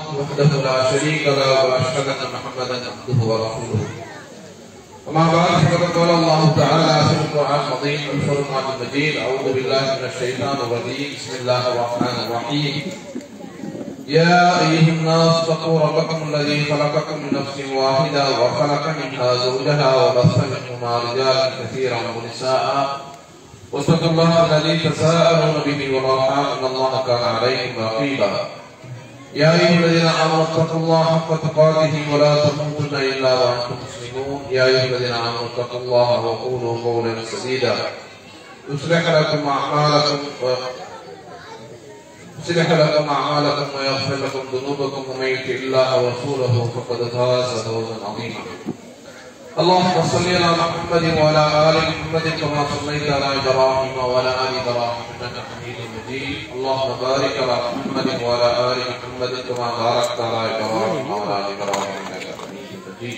وحده لا شريك له واشهد ان محمدا عبده ورسوله أما بعد فقد قال الله تعالى في القرآن العظيم الفرقان المجيد أعوذ بالله من الشيطان الرجيم بسم الله الرحمن الرحيم يا أيها الناس اتقوا ربكم الذي خلقكم من نفس واحدة وخلق منها زوجها وبث منهما رجالا كثيرا ونساء واتقوا الله الذي تساءلون به والأرحام إن الله كان عليكم رقيبا يا أيها الذين آمنوا اتقوا الله حق تقاته ولا تموتن إلا وأنتم مسلمون يا أيها الذين آمنوا اتقوا الله وقولوا قولا سديدا يصلح لكم أعمالكم و... يصلح لكم أعمالكم ويغفر لكم ذنوبكم ومن يطع الله ورسوله فقد فاز فوزا عظيما اللهم صل على محمد وعلى ال محمد كما صليت على ابراهيم وعلى ال ابراهيم انك حميد مجيد اللهم بارك على محمد وعلى ال محمد كما باركت على ابراهيم وعلى ال ابراهيم انك حميد مجيد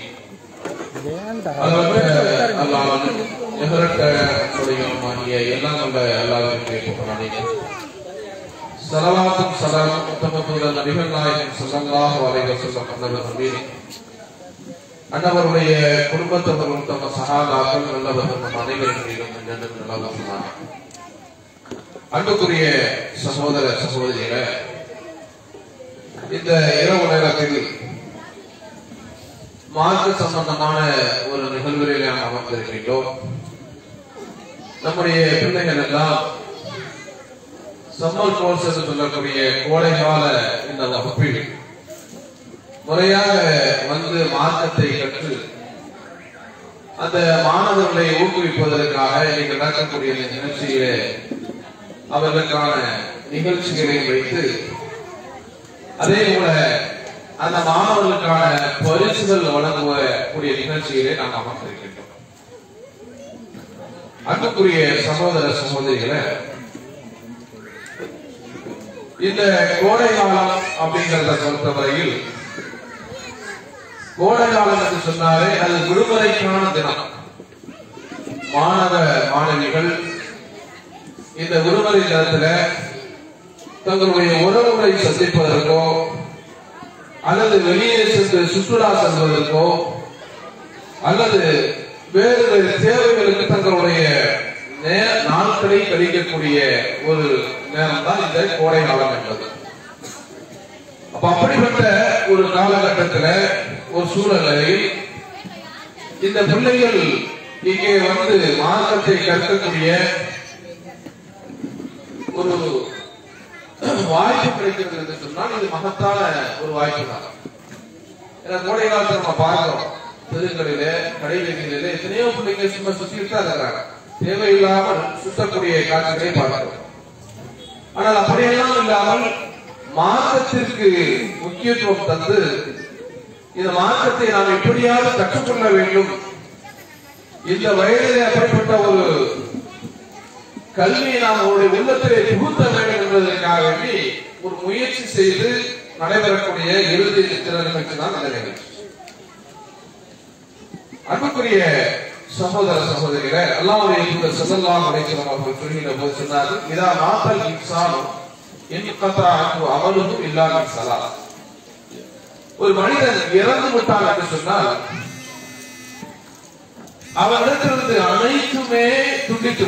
எகரட்டுடையமாகிய எல்லாம் உள்ள எல்லாருமே புகழானீங்க சலவாத்தும் சலாம் உத்தமத்துள்ள நபிகள் நாயகம் ஸல்லல்லாஹு அலைஹி வஸல்லம் அன்னவர் மீது அன்னவருடைய குடும்பத்தவர்களும் தம்ம சகாதாக்கள் நல்லவர்கள் நம் அனைவரின் மீதும் என்று நல்லா சொன்னார் அன்புக்குரிய சகோதர சகோதரிகள இந்த இரவு நேரத்தில் மார்க்க சம்பந்தமான ஒரு நிகழ்விலே நாம் அமர்ந்திருக்கின்றோம் நம்முடைய பிள்ளைகள் எல்லாம் சம்மர் கோர்ஸ் என்று சொல்லக்கூடிய கோடைகால இந்த வகுப்பில் முறையாக வந்து மார்க்கத்தை கற்று அந்த மாணவர்களை ஊக்குவிப்பதற்காக இன்னைக்கு நடக்கக்கூடிய இந்த நிகழ்ச்சியிலே அவர்களுக்கான நிகழ்ச்சிகளை வைத்து அதே போல அந்த மாணவர்களுக்கான பரிசுகள் வழங்கக்கூடிய நிகழ்ச்சியிலே நாம் அமர்ந்திருக்கின்றோம் அன்புக்குரிய சகோதர சகோதரிகளை இந்த கோடை காலம் அப்படிங்கிறத பொறுத்தவரையில் கோடை காலம் என்று சொன்னாலே அது விடுமுறைக்கான தினம் மாணவ மாணவிகள் இந்த விடுமுறை தினத்துல தங்களுடைய உறவுகளை சந்திப்பதற்கோ அல்லது வெளியே சென்று சுற்றுலா செல்வதற்கோ அல்லது வேறு வேறு தேவைகளுக்கு தங்களுடைய நாட்களை கழிக்கக்கூடிய ஒரு நேரம் தான் இந்த கோடை காலம் என்பது அப்ப அப்படிப்பட்ட ஒரு காலகட்டத்தில் ஒரு சூழ்நிலையில் இந்த பிள்ளைகள் இங்கே வந்து மார்க்கத்தை கற்கக்கூடிய ஒரு வாய்ப்பு கிடைக்கிறது என்று சொன்னால் இது மகத்தான ஒரு வாய்ப்பு தான் ஏன்னா கோடை காலத்தில் நம்ம பார்க்கிறோம் தெருங்களிலே கடைவீதிகளிலே எத்தனையோ பிள்ளைங்க சும்மா சுத்திட்டு தான் இருக்கிறாங்க தேவையில்லாமல் சுத்தக்கூடிய காட்சிகளை பார்க்கிறோம் ஆனால் அப்படியெல்லாம் இல்லாமல் மார்க்கத்திற்கு முக்கியத்துவம் தந்து இந்த மார்க்கத்தை நாம் எப்படியாவது கற்றுக்கொள்ள வேண்டும் இந்த வயதிலே அப்படிப்பட்ட ஒரு கல்வியை நாம் அவருடைய உள்ளத்திலே புகுத்த வேண்டும் என்பதற்காக வேண்டி ஒரு முயற்சி செய்து நடைபெறக்கூடிய இறுதி சித்திர நிகழ்ச்சி தான் அந்த நிகழ்ச்சி அன்புக்குரிய சகோதர சகோதரிகளை அல்லாவுடைய தூதர் சல்லல்லாஹு அலைஹி வஸல்லம் அவர்கள் சொல்கிற போது சொன்னார்கள் இதா மாத்தல் இன்சானும் அமலுக்கும் இல்லாமல் சலா ஒரு மனிதன் இறந்து விட்டான் என்று சொன்னால் அவரிடத்திலிருந்து அனைத்துமே துண்டித்து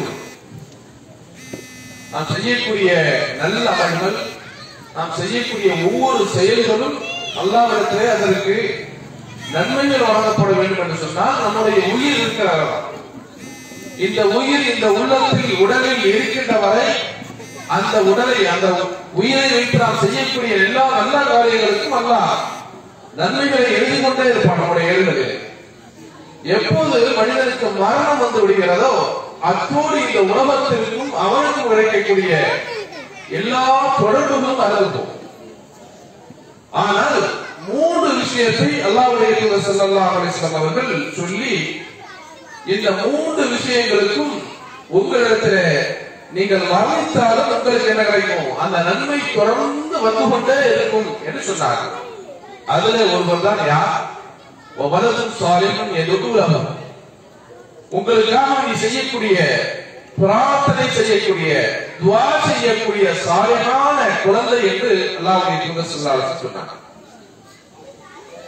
நாம் செய்யக்கூடிய நல்ல அமல்கள் நாம் செய்யக்கூடிய ஒவ்வொரு செயல்களும் அல்லாவிடத்திலே அதற்கு நன்மைகள் வழங்கப்பட வேண்டும் என்று சொன்னால் நம்முடைய உயிர் இருக்கிறாரா இந்த உயிர் இந்த உள்ளத்தில் உடலில் இருக்கின்ற வரை அந்த உடலை அந்த உயிரை வைத்து நாம் செய்யக்கூடிய எல்லா நல்ல காரியங்களுக்கும் அல்ல நன்மைகளை எழுதி கொண்டே இருப்பான் நம்முடைய ஏடுகளில் எப்போது மனிதனுக்கு மரணம் வந்து விடுகிறதோ அத்தோடு இந்த உலகத்திற்கும் அவனுக்கும் கிடைக்கக்கூடிய எல்லா தொடர்புகளும் அறுக்கும் ஆனால் மூன்று விஷயத்தை அல்லாவுடைய தூதர் ஸல்லல்லாஹு அலைஹி வஸல்லம் அவர்கள் சொல்லி இந்த மூன்று விஷயங்களுக்கும் உங்களிடத்துல நீங்கள் மரணித்தாலும் உங்களுக்கு என்ன கிடைக்கும் அந்த நன்மை தொடர்ந்து வந்து கொண்டே இருக்கும் என்று சொன்னார்கள் அதுல ஒருவர் தான் யார் வலதும் சாலிமும் எதுவும் உங்களுக்காக நீ செய்யக்கூடிய பிரார்த்தனை செய்யக்கூடிய துவா செய்யக்கூடிய சாலியான குழந்தை என்று அல்லாஹ்வுடைய தூதர் ஸல்லல்லாஹு அலைஹி வஸல்லம் சொன்னார்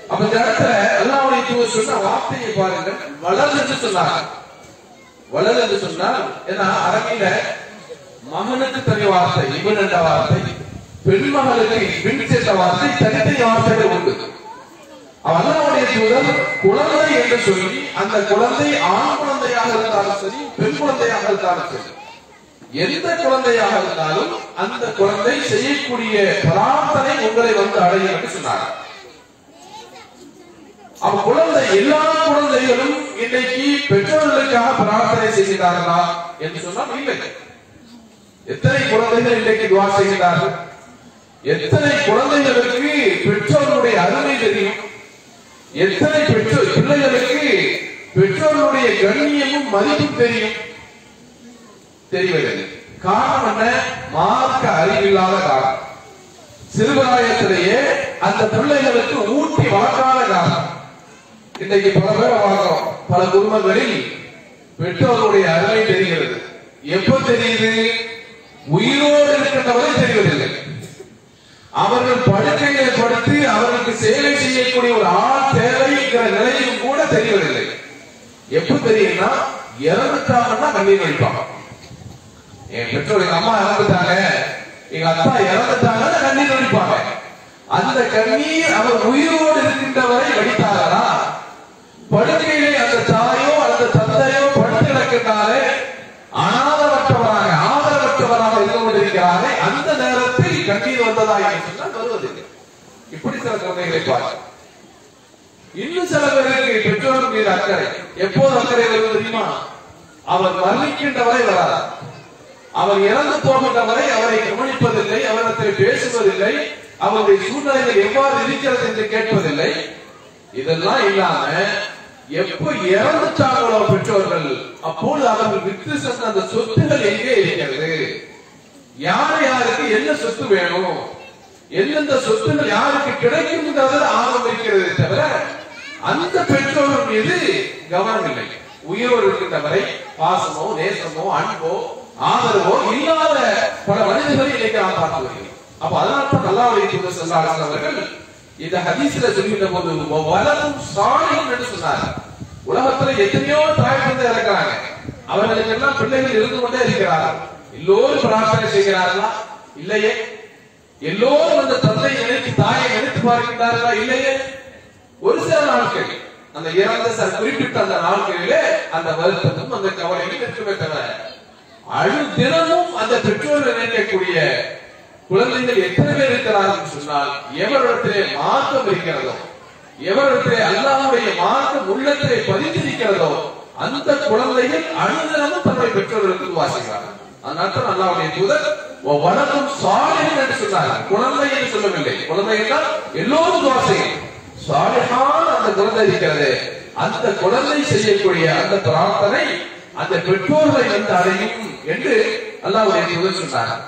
அப்ப இந்த இடத்துல அல்லாவுடைய தூதர் சொன்ன வார்த்தையை பாருங்க வளர் என்று சொன்னாங்க வளர் என்று சொன்னால் ஏன்னா அரபியில மகனுக்கு தனி வார்த்தை இவன் என்ற வார்த்தை பெண்மகளுக்கு பின் சேர்ந்த வார்த்தை தனித்தனி வார்த்தைகள் உண்டு அல்லாவுடைய தூதர் குழந்தை என்று சொல்லி அந்த குழந்தை ஆண் குழந்தையாக இருந்தாலும் சரி பெண் குழந்தையாக இருந்தாலும் சரி எந்த குழந்தையாக இருந்தாலும் அந்த குழந்தை செய்யக்கூடிய பிரார்த்தனை உங்களை வந்து அடையும் என்று சொன்னார் அப்ப குழந்தை எல்லா குழந்தைகளும் இன்னைக்கு பெற்றோர்களுக்காக பிரார்த்தனை செய்கிறார்களா என்று சொன்னால் இல்லை எத்தனை குழந்தைகள் இன்றைக்கு துவா செய்கிறார்கள் எத்தனை குழந்தைகளுக்கு பெற்றோருடைய அருமை தெரியும் எத்தனை பெற்றோர் பிள்ளைகளுக்கு பெற்றோருடைய கண்ணியமும் மதிப்பும் தெரியும் தெரியவில்லை காரணம் என்ன மார்க்க அறிவில்லாத காரணம் சிறுபிராயத்திலேயே அந்த பிள்ளைகளுக்கு ஊட்டி வளர்க்காத காரணம் இன்னைக்கு பல பேரை பார்க்கிறோம் பல குடும்பங்களில் பெற்றோருடைய அருமை தெரிகிறது எப்ப தெரியுது உயிரோடு இருக்கின்றவரை தெரியவில்லை அவர்கள் படுக்கையை படுத்து அவர்களுக்கு சேவை செய்யக்கூடிய ஒரு ஆள் தேவைங்கிற நிலையும் கூட தெரியவில்லை எப்ப தெரியும்னா இறந்துட்டாங்கன்னா கண்ணீர் வடிப்பாங்க என் பெற்றோர் எங்க அம்மா இறந்துட்டாங்க எங்க அத்தா இறந்துட்டாங்கன்னு கண்ணீர் வடிப்பாங்க அந்த கண்ணீர் அவர் உயிரோடு இருக்கின்ற வரை வடித்தாரா படுக்கையிலே அந்த தாயோ அல்லது தந்தையோ படுத்து கிடக்கின்றாரே அனாதரற்றவராக ஆதரவற்றவராக இருந்து கொண்டிருக்கிறாரே அந்த நேரத்தில் கண்ணீர் வந்ததா என்று சொன்னால் வருவதில்லை இப்படி சில குழந்தைகளை பார்க்க இன்னும் சில பேருக்கு பெற்றோர் மீது அக்கறை எப்போது அக்கறை வருவது தெரியுமா அவர் மரணிக்கின்ற வரை வராது அவர் இறந்து போகின்ற வரை அவரை கவனிப்பதில்லை அவரிடத்தில் பேசுவதில்லை அவருடைய சூழ்நிலைகள் எவ்வாறு இருக்கிறது என்று கேட்பதில்லை இதெல்லாம் இல்லாம எப்ப இறந்துட்டாங்களோ பெற்றோர்கள் அப்போது அவர்கள் விட்டு சென்ற அந்த சொத்துகள் எங்கே இருக்கிறது யார் யாருக்கு என்ன சொத்து வேணும் எந்தெந்த சொத்துகள் யாருக்கு கிடைக்கும்ன்றதுல ஆர்வம் இருக்கிறது தவிர அந்த பெற்றோர்கள் மீது கவனம் இல்லை உயிரோடு இருக்கின்ற வரை பாசமோ நேசமோ அன்போ ஆதரவோ இல்லாத பல மனிதர்களை இன்னைக்கு நாம் பார்த்து வருகிறோம் அப்ப அதனால தான் அல்லாஹ்வுடைய தூதர் ஸல்லல்லாஹு அலைஹி வஸல்லம் அவர்கள் இந்த ஹதீஸ்ல சொல்கின்ற போது வலதும் சாலிஹும் என்று சொன்னார் உலகத்துல எத்தனையோ தாய் தந்தை இருக்கிறாங்க அவர்களுக்கு எல்லாம் பிள்ளைகள் இருந்து கொண்டே இருக்கிறார்கள் எல்லோரும் பிரார்த்தனை செய்கிறார்களா இல்லையே எல்லோரும் அந்த தந்தை நினைத்து தாயை நினைத்து பார்க்கின்றார்களா இல்லையே ஒரு சில நாட்கள் அந்த இறந்த சார் குறிப்பிட்ட அந்த நாட்களிலே அந்த வருத்தமும் அந்த கவலையும் இருக்குமே தவிர அழு தினமும் அந்த பெற்றோர்கள் நினைக்கக்கூடிய குழந்தைகள் எத்தனை பேர் இருக்கிறார்கள் சொன்னால் எவரிடத்திலே மார்க்கம் இருக்கிறதோ எவரிடத்திலே அல்லாஹ்வுடைய மார்க்கம் உள்ளத்திலே பதிந்திருக்கிறதோ அந்த குழந்தைகள் அனுதினமும் தன்னுடைய பெற்றோர்களுக்கு வாசிக்கிறார்கள் அதனால தான் அல்லாஹ்வுடைய தூதர் வணக்கம் சாலிஹ் என்று சொன்னார் குழந்தை என்று சொல்லவில்லை குழந்தை என்றால் எல்லோரும் துவா செய்யும் சாலிஹான அந்த குழந்தை இருக்கிறது அந்த குழந்தை செய்யக்கூடிய அந்த பிரார்த்தனை அந்த பெற்றோர்களை வந்து அடையும் என்று அல்லாஹ்வுடைய தூதர் சொன்னார்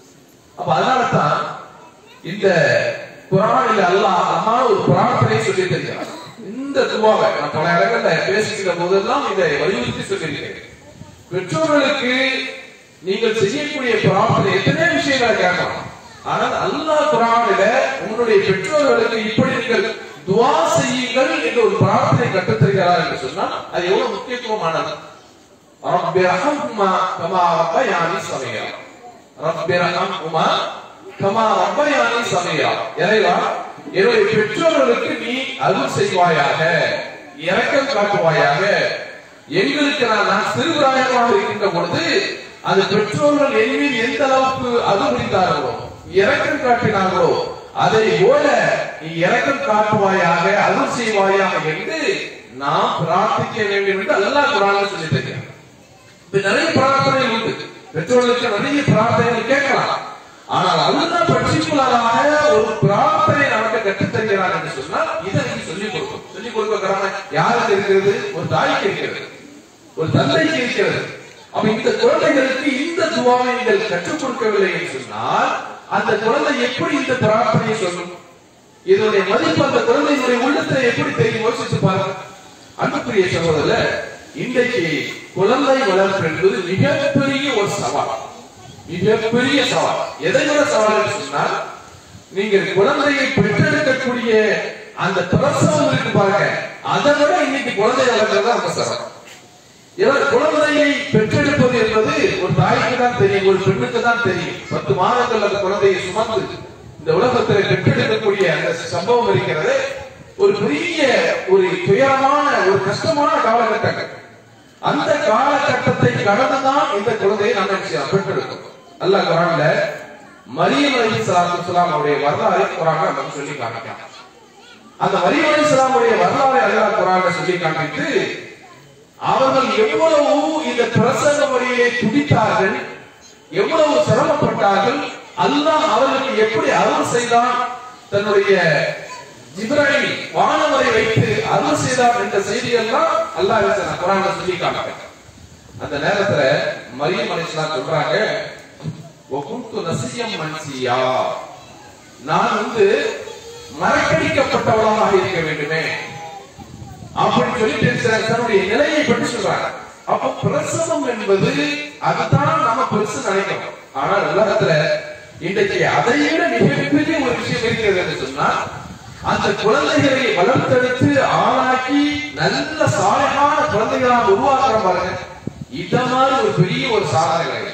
அப்ப அதனால தான் இந்த குரானில் அல்லாஹ் அழகான ஒரு பிரார்த்தனை சொல்லி தருகிறார் இந்த துவாவை நான் பல இடங்கள்ல பேசுகிற போதெல்லாம் இதை வலியுறுத்தி சொல்லியிருக்கிறேன் பெற்றோர்களுக்கு நீங்கள் செய்யக்கூடிய பிரார்த்தனை எத்தனை விஷயங்களை கேட்கலாம் ஆனால் அல்லாஹ் குரானில உங்களுடைய பெற்றோர்களுக்கு இப்படி நீங்கள் துவா செய்யுங்கள் என்று ஒரு பிரார்த்தனை கற்றுத்தருகிறார் என்று சொன்னால் அது எவ்வளவு முக்கியத்துவமானது ரப்பி ரஹம்ஹுமா கமா ரப்பயானி சமீரா ரப்பி ரஹம்ஹுமா கமா ரப்பயானி சமீரா இறைவா என்னுடைய பெற்றோர்களுக்கு நீ அருள் செய்வாயாக இரக்கம் காட்டுவாயாக எங்களுக்கு நான் நான் சிறுபிராயமாக இருக்கின்ற பொழுது அந்த பெற்றோர்கள் என் மீது எந்த அளவுக்கு அருள் புரிந்தார்களோ இரக்கம் காட்டினார்களோ அதை போல நீ இரக்கம் காட்டுவாயாக அருள் செய்வாயாக என்று நாம் பிரார்த்திக்க வேண்டும் என்று அல்லாஹ் குரான் சொல்லி தருகிறார் இப்ப நிறைய பிரார்த்தனைகள் உண்டு பெற்றோர்களுக்கு நிறைய பிரார்த்தனைகள் கேட்கலாம் ஆனால் அல்லாஹ் பர்டிகுலராக ஒரு பிரார்த்தனை நமக்கு கற்றுத் தருகிறார் என்று சொன்னால் இதை நீங்க சொல்லிக் கொடுக்கும் சொல்லிக் கொடுக்க கடமை யாருக்கு இருக்கிறது ஒரு தாய்க்கு இருக்கிறது ஒரு தந்தைக்கு இருக்கிறது அப்ப இந்த குழந்தைகளுக்கு இந்த துவாவை நீங்கள் கற்றுக் கொடுக்கவில்லை என்று சொன்னால் அந்த குழந்தை எப்படி இந்த பிரார்த்தனையை சொல்லும் இதனுடைய மதிப்பு அந்த குழந்தையினுடைய உள்ளத்தை எப்படி தெரியும் யோசிச்சு பாருங்க அன்புக்குரிய சகோதரர் இன்றைக்கு குழந்தை வளர்ப்பு என்பது மிகப்பெரிய ஒரு சவால் மிகப்பெரிய சவால் எதை விட சவால் என்று சொன்னால் நீங்கள் குழந்தையை பெற்றெடுக்கக்கூடிய அந்த பிரசவம் இருக்கு பாருங்க அதை விட இன்னைக்கு குழந்தை வளர்க்கறது ரொம்ப சிரமம் ஏன்னா குழந்தையை பெற்றெடுப்பது என்பது ஒரு தாய்க்கு தான் தெரியும் ஒரு பெண்ணுக்கு தான் தெரியும் பத்து மாதங்கள் அந்த குழந்தையை சுமந்து இந்த உலகத்தில் பெற்றெடுக்கக்கூடிய அந்த சம்பவம் இருக்கிறது ஒரு பெரிய ஒரு துயரமான ஒரு கஷ்டமான காலகட்டங்கள் அந்த காலகட்டத்தை கடந்துதான் இந்த குழந்தையை நாம் என்ன செய்யலாம் பெற்றெடுக்கணும் அல்லாஹ் குரான்ல மரியம் அலி சலாம் அவருடைய வரலாறை குரான் நமக்கு சொல்லி காமிக்கலாம் அந்த மரியம் அலி சலாமுடைய வரலாறை அல்லாஹ் குரான்ல சொல்லி காமித்து அவர்கள் எவ்வளவு இந்த பிரசங்க முறையை துடித்தார்கள் எவ்வளவு சிரமப்பட்டார்கள் அல்லாஹ் அவர்களுக்கு எப்படி அருள் செய்தான் தன்னுடைய ஜிப்ராஹிம் வானவரை வைத்து அருள் செய்தார் என்ற செய்தியெல்லாம் அல்லாஹ் குரான்ல சொல்லி காமிக்கிறார் அந்த நேரத்துல மரியம் அலிஸ்லாம் சொல்றாங்க ஒகுந்து நசியம் மன்சியா நான் வந்து மறக்கடிக்கப்பட்டவளாக இருக்க வேண்டுமே அப்படின்னு சொல்லிட்டு சில- தன்னுடைய நிலையை பற்றி சொல்றாங்க அப்ப பிரசவம் என்பது அதுதான் நம்ம பெருசு நினைக்கிறோம் ஆனால் உலகத்துல இன்றைக்கு அதை விட மிகப்பெரிய ஒரு விஷயம் இருக்கிறது என்று சொன்னா அந்த குழந்தைகளை வளர்த்தெடுத்து ஆளாக்கி நல்ல சாலையான குழந்தைகளாக உருவாக்குற பாருங்க இத மாதிரி ஒரு பெரிய ஒரு சாதனை கிடையாது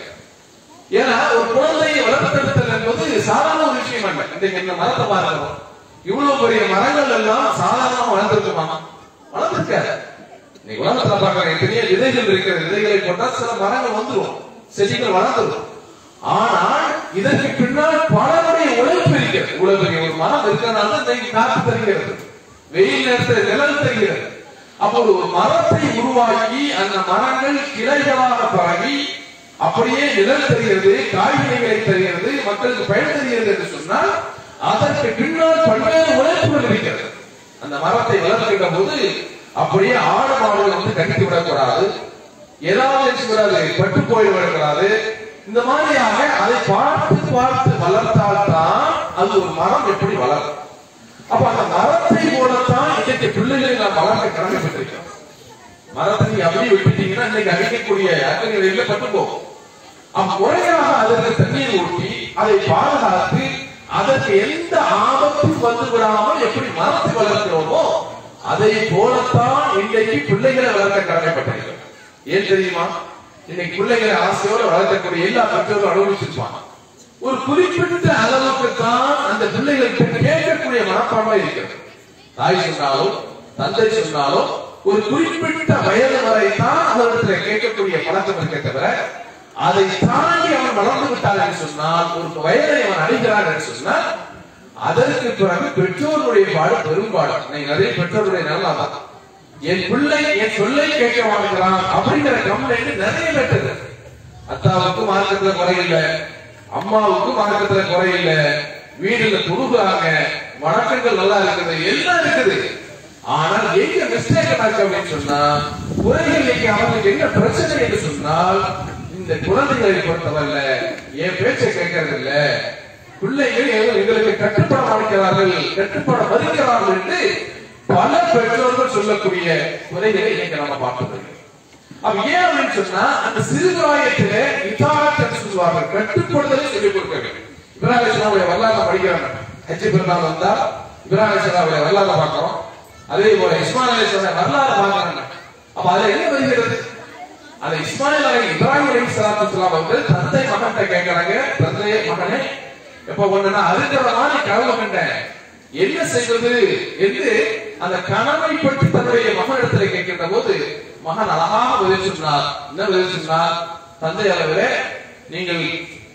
ஏன்னா ஒரு குழந்தையை வளர்த்தெடுத்தல் என்பது சாதாரண ஒரு விஷயம் அல்ல இன்றைக்கு இந்த மரத்தை பார்க்கிறோம் இவ்வளவு பெரிய மரங்கள் எல்லாம் சாதாரணமா வளர்ந்துருக்குமா வளர்ந்துருக்காது நீ உலகத்துல பார்க்கிற எத்தனையோ விதைகள் இருக்கிற விதைகளை போட்டா சில மரங்கள் வந்துரும் செடிகள் வளர்ந்துரும் ஆனால் இதற்கு பின்னால் பலருடைய உழைப்பு இருக்கிறது இவ்வளவு பெரிய ஒரு மரம் இருக்கிறனால தான் இன்னைக்கு காற்று தருகிறது வெயில் நேரத்தில் நிழல் தருகிறது அப்போ ஒரு மரத்தை உருவாக்கி அந்த மரங்கள் கிளைகளாக பரவி அப்படியே நிழல் தருகிறது காய்கறிகளை தருகிறது மக்களுக்கு பயன் தருகிறது என்று சொன்னால் அதற்கு பின்னால் பல்வேறு உழைப்புகள் இருக்கிறது அந்த மரத்தை வளர்க்கின்ற போது அப்படியே ஆடு மாடுகள் வந்து கட்டிட்டு விடக்கூடாது ஏதாவது செய்யக்கூடாது பட்டு போயிடக்கூடாது இந்த மாதிரியாக அதை பார்த்து பார்த்து வளர்த்தால்தான் அது ஒரு மரம் எப்படி வளரும் அப்ப அந்த மரத்தை போலத்தான் இன்னைக்கு பிள்ளைகளை நாம் வளர்க்க கடமைப்பட்டிருக்கிறோம் மரத்தை நீங்க அப்படியே விட்டுட்டீங்கன்னா இன்னைக்கு அடிக்கக்கூடிய அக்கறைகளில் பட்டு போகும் அம்முறையாக அதற்கு தண்ணீர் ஊற்றி அதை பாதுகாத்து அதற்கு எந்த ஆபத்தும் வந்து விடாமல் எப்படி மரத்தை வளர்க்கிறோமோ அதை போலத்தான் இன்றைக்கு பிள்ளைகளை வளர்க்க கடமைப்பட்டிருக்கிறோம் ஏன் தெரியுமா இன்னைக்கு பிள்ளைகளை ஆசையோடு வளர்க்கக்கூடிய எல்லா பெற்றோரும் அனுபவிச்சிருப்பாங்க ஒரு குறிப்பிட்ட அளவுக்கு தான் அந்த பிள்ளைகளுக்கு கேட்கக்கூடிய மனப்பான்மை இருக்கிறது தாய் சொன்னாலும் தந்தை சொன்னாலும் ஒரு குறிப்பிட்ட வயது வரை தான் அவரிடத்துல கேட்கக்கூடிய பழக்கம் இருக்க தவிர அதை தாண்டி அவன் வளர்ந்து விட்டான் என்று சொன்னால் ஒரு வயதை அவன் அடைகிறான் என்று சொன்னால் அதற்கு பிறகு பெற்றோருடைய பாடு பெரும்பாடு நீங்க நிறைய பெற்றோருடைய நல்லா தான் என் பிள்ளை என் சொல்லை கேட்க மாட்டேங்கிறான் அப்படிங்கிற கம்ப்ளைண்ட் நிறைய பெற்றது அத்தாவுக்கும் மார்க்கத்துல குறையில்ல அம்மாவுக்கும் மார்க்கத்துல குறையில்ல வீடுல துணுகுறாங்க வணக்கங்கள் நல்லா இருக்குது எல்லாம் இருக்குது ஆனால் எங்க மிஸ்டேக் நடக்கு அப்படின்னு சொன்னா குறைகள் எங்க அவங்களுக்கு என்ன பிரச்சனை என்று சொன்னால் இந்த குழந்தைகளை பொறுத்தவரையில என் பேச்சை கேட்கறது இல்ல பிள்ளைகள் ஏதோ எங்களுக்கு கட்டுப்பட மாட்டார்கள் கட்டுப்பட மறுக்கிறார்கள் என்று பல பெற்றோர்கள் சொல்லக்கூடிய குறைகளை இன்னைக்கு நம்ம பார்த்துருக்கோம் அப்ப ஏன் அப்படின்னு சொன்னா அந்த சிறுபிராயத்தில இதாரத்தை சொல்லுவார்கள் கட்டுப்படுதலை சொல்லிக் கொடுக்க வேண்டும் இப்ராஹிம் இஸ்லாமுடைய வரலாறு படிக்கிறாங்க ஹஜ்ஜி பெருநாள் வந்தா இப்ராஹிம் இஸ்லாமுடைய வரலாறு பார்க்கிறோம் அதே போல இஸ்மாயில் அலி இஸ்லாமுடைய வரலாறு பார்க்கறாங்க அப்ப அதுல என்ன வருகிறது அந்த இஸ்மாயில் அலி இப்ராஹிம் அலி சலாத்து இஸ்லாம் அவர்கள் தந்தை மகன்கிட்ட கேட்கறாங்க தந்தை மகனே எப்ப ஒண்ணு நான் அறுக்கிற மாதிரி கனவு கண்டேன் என்ன செய்வது என்று அந்த கனவை பற்றி தன்னுடைய மகனிடத்தில் கேட்கின்ற போது மகன் அழகாக பதில் சொன்னார் என்ன பதில் சொன்னார் தந்தை அளவிலே நீங்கள்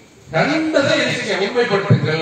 கண்டதை எரிசிங்க உண்மைப்படுத்துங்கள்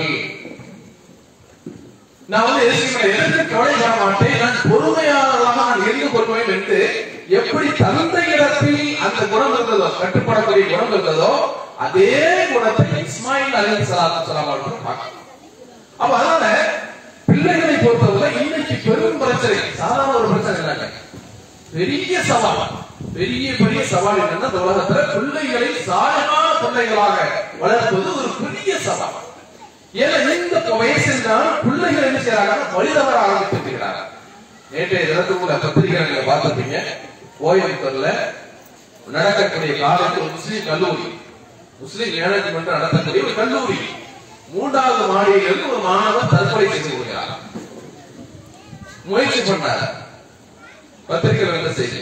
நான் வந்து எரிசிங்க எதற்கு கவலைப்பட மாட்டேன் நான் பொறுமையாளராக நான் இருந்து கொள்வேன் என்று எப்படி தந்தை இடத்தில் அந்த குணம் இருந்ததோ கட்டுப்படக்கூடிய குணம் இருந்ததோ அதே குணத்தை இஸ்மாயில் அலி சலாத்து சலாம் அவர்கள் பார்க்கணும் அப்ப அதனால பிள்ளைகளை பொறுத்தவரை இன்னைக்கு பெரும் பிரச்சனை சாதாரண ஒரு பிரச்சனை இல்லைங்க பெரிய சவால் பெரிய பெரிய சவால் என்னன்னா இந்த உலகத்துல பிள்ளைகளை சாயமான பிள்ளைகளாக வளர்ப்பது ஒரு பெரிய சவால் ஏன்னா இந்த வயசில் தான் பிள்ளைகள் என்ன செய்யறாங்க வழிதவர ஆரம்பித்திருக்கிறாங்க நேற்றைய தினத்துக்கு கூட பத்திரிகை நீங்க பார்த்திருப்பீங்க கோயம்புத்தூர்ல நடக்கக்கூடிய காலேஜ் ஒரு முஸ்லீம் கல்லூரி முஸ்லீம் மேனேஜ்மெண்ட் நடத்தக்கூடிய ஒரு கல்லூரி மூன்றாவது மாடியிலிருந்து ஒரு மாணவர் தற்கொலை செய்து கொள்கிறார் முயற்சி பண்ணார் பத்திரிகை வந்த செய்தி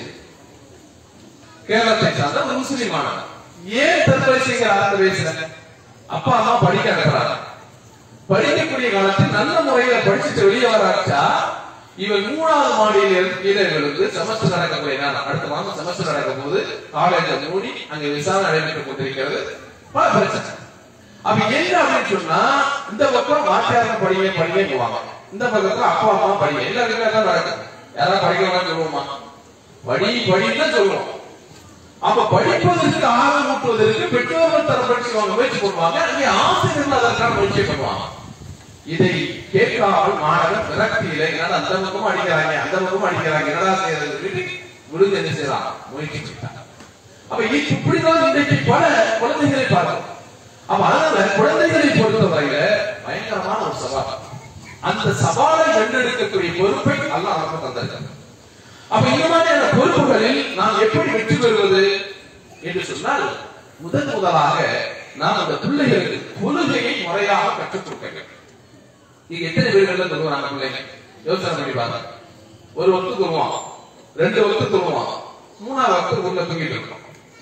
கேரளத்தை சார்ந்த ஒரு முஸ்லிமான ஏன் தற்கொலை செய்கிறார் அந்த வயசுல அப்பா அம்மா படிக்க அனுப்புறாங்க படிக்கக்கூடிய காலத்தில் நல்ல முறையில படிச்சுட்டு வெளியே வராச்சா இவன் மூணாவது மாடியில் இருந்து கீழே விழுந்து செமஸ்டர் நடக்க போய் அடுத்த மாதம் செமஸ்டர் நடக்கும் போது காலேஜ மூடி அங்க விசாரணை நடைபெற்றுக் கொண்டிருக்கிறது பல பிரச்சனை அப்ப என்ன அப்படின்னு சொன்னா இந்த பக்கம் வாத்தியாரம் படிங்க படிங்க போவாங்க இந்த பக்கத்துல அப்பா அம்மா படிங்க எல்லாருக்குமே தான் நடக்கும் யாராவது படிக்கலாம் சொல்லுவோமா படி படின்னு தான் சொல்லுவோம் அப்ப படிப்பதற்கு ஆர்வம் ஊட்டுவதற்கு பெற்றோர்கள் தர படிச்சுவாங்க முயற்சி பண்ணுவாங்க அங்கே ஆசிரியர்கள் அதற்கான முயற்சி பண்ணுவாங்க இதை கேட்காமல் மாணவன் விரக்தியில என்னடா அந்த பக்கமும் அடிக்கிறாங்க அந்த பக்கமும் அடிக்கிறாங்க என்னடா செய்யறது சொல்லிட்டு விழுந்து என்ன செய்யலாம் முயற்சி செய்யலாம் அப்ப இது இப்படிதான் இன்றைக்கு பல குழந்தைகளை பார்க்கிறோம் அப்ப அதனால குழந்தைகளை பொறுத்தவரையில பயங்கரமான ஒரு சவால் அந்த சவாலை வென்றெடுக்கக்கூடிய பொறுப்பை அல்லாஹ் நமக்கு தந்திருக்காங்க அப்ப இந்த மாதிரியான பொறுப்புகளில் நாம் எப்படி வெற்றி பெறுவது என்று சொன்னால் முதன் முதலாக நாம் அந்த பிள்ளைகளுக்கு தொழுகையை முறையாக கற்றுக் கொடுக்க வேண்டும் இங்க எத்தனை பேர்கள் தொழுவாங்க பிள்ளைங்க யோசனை பண்ணி பாருங்க ஒரு வகுத்து தொழுவான் ரெண்டு வகுத்து தொழுவான் மூணாவது வகுத்து உள்ள தூங்கிட்டு இருக்கோம்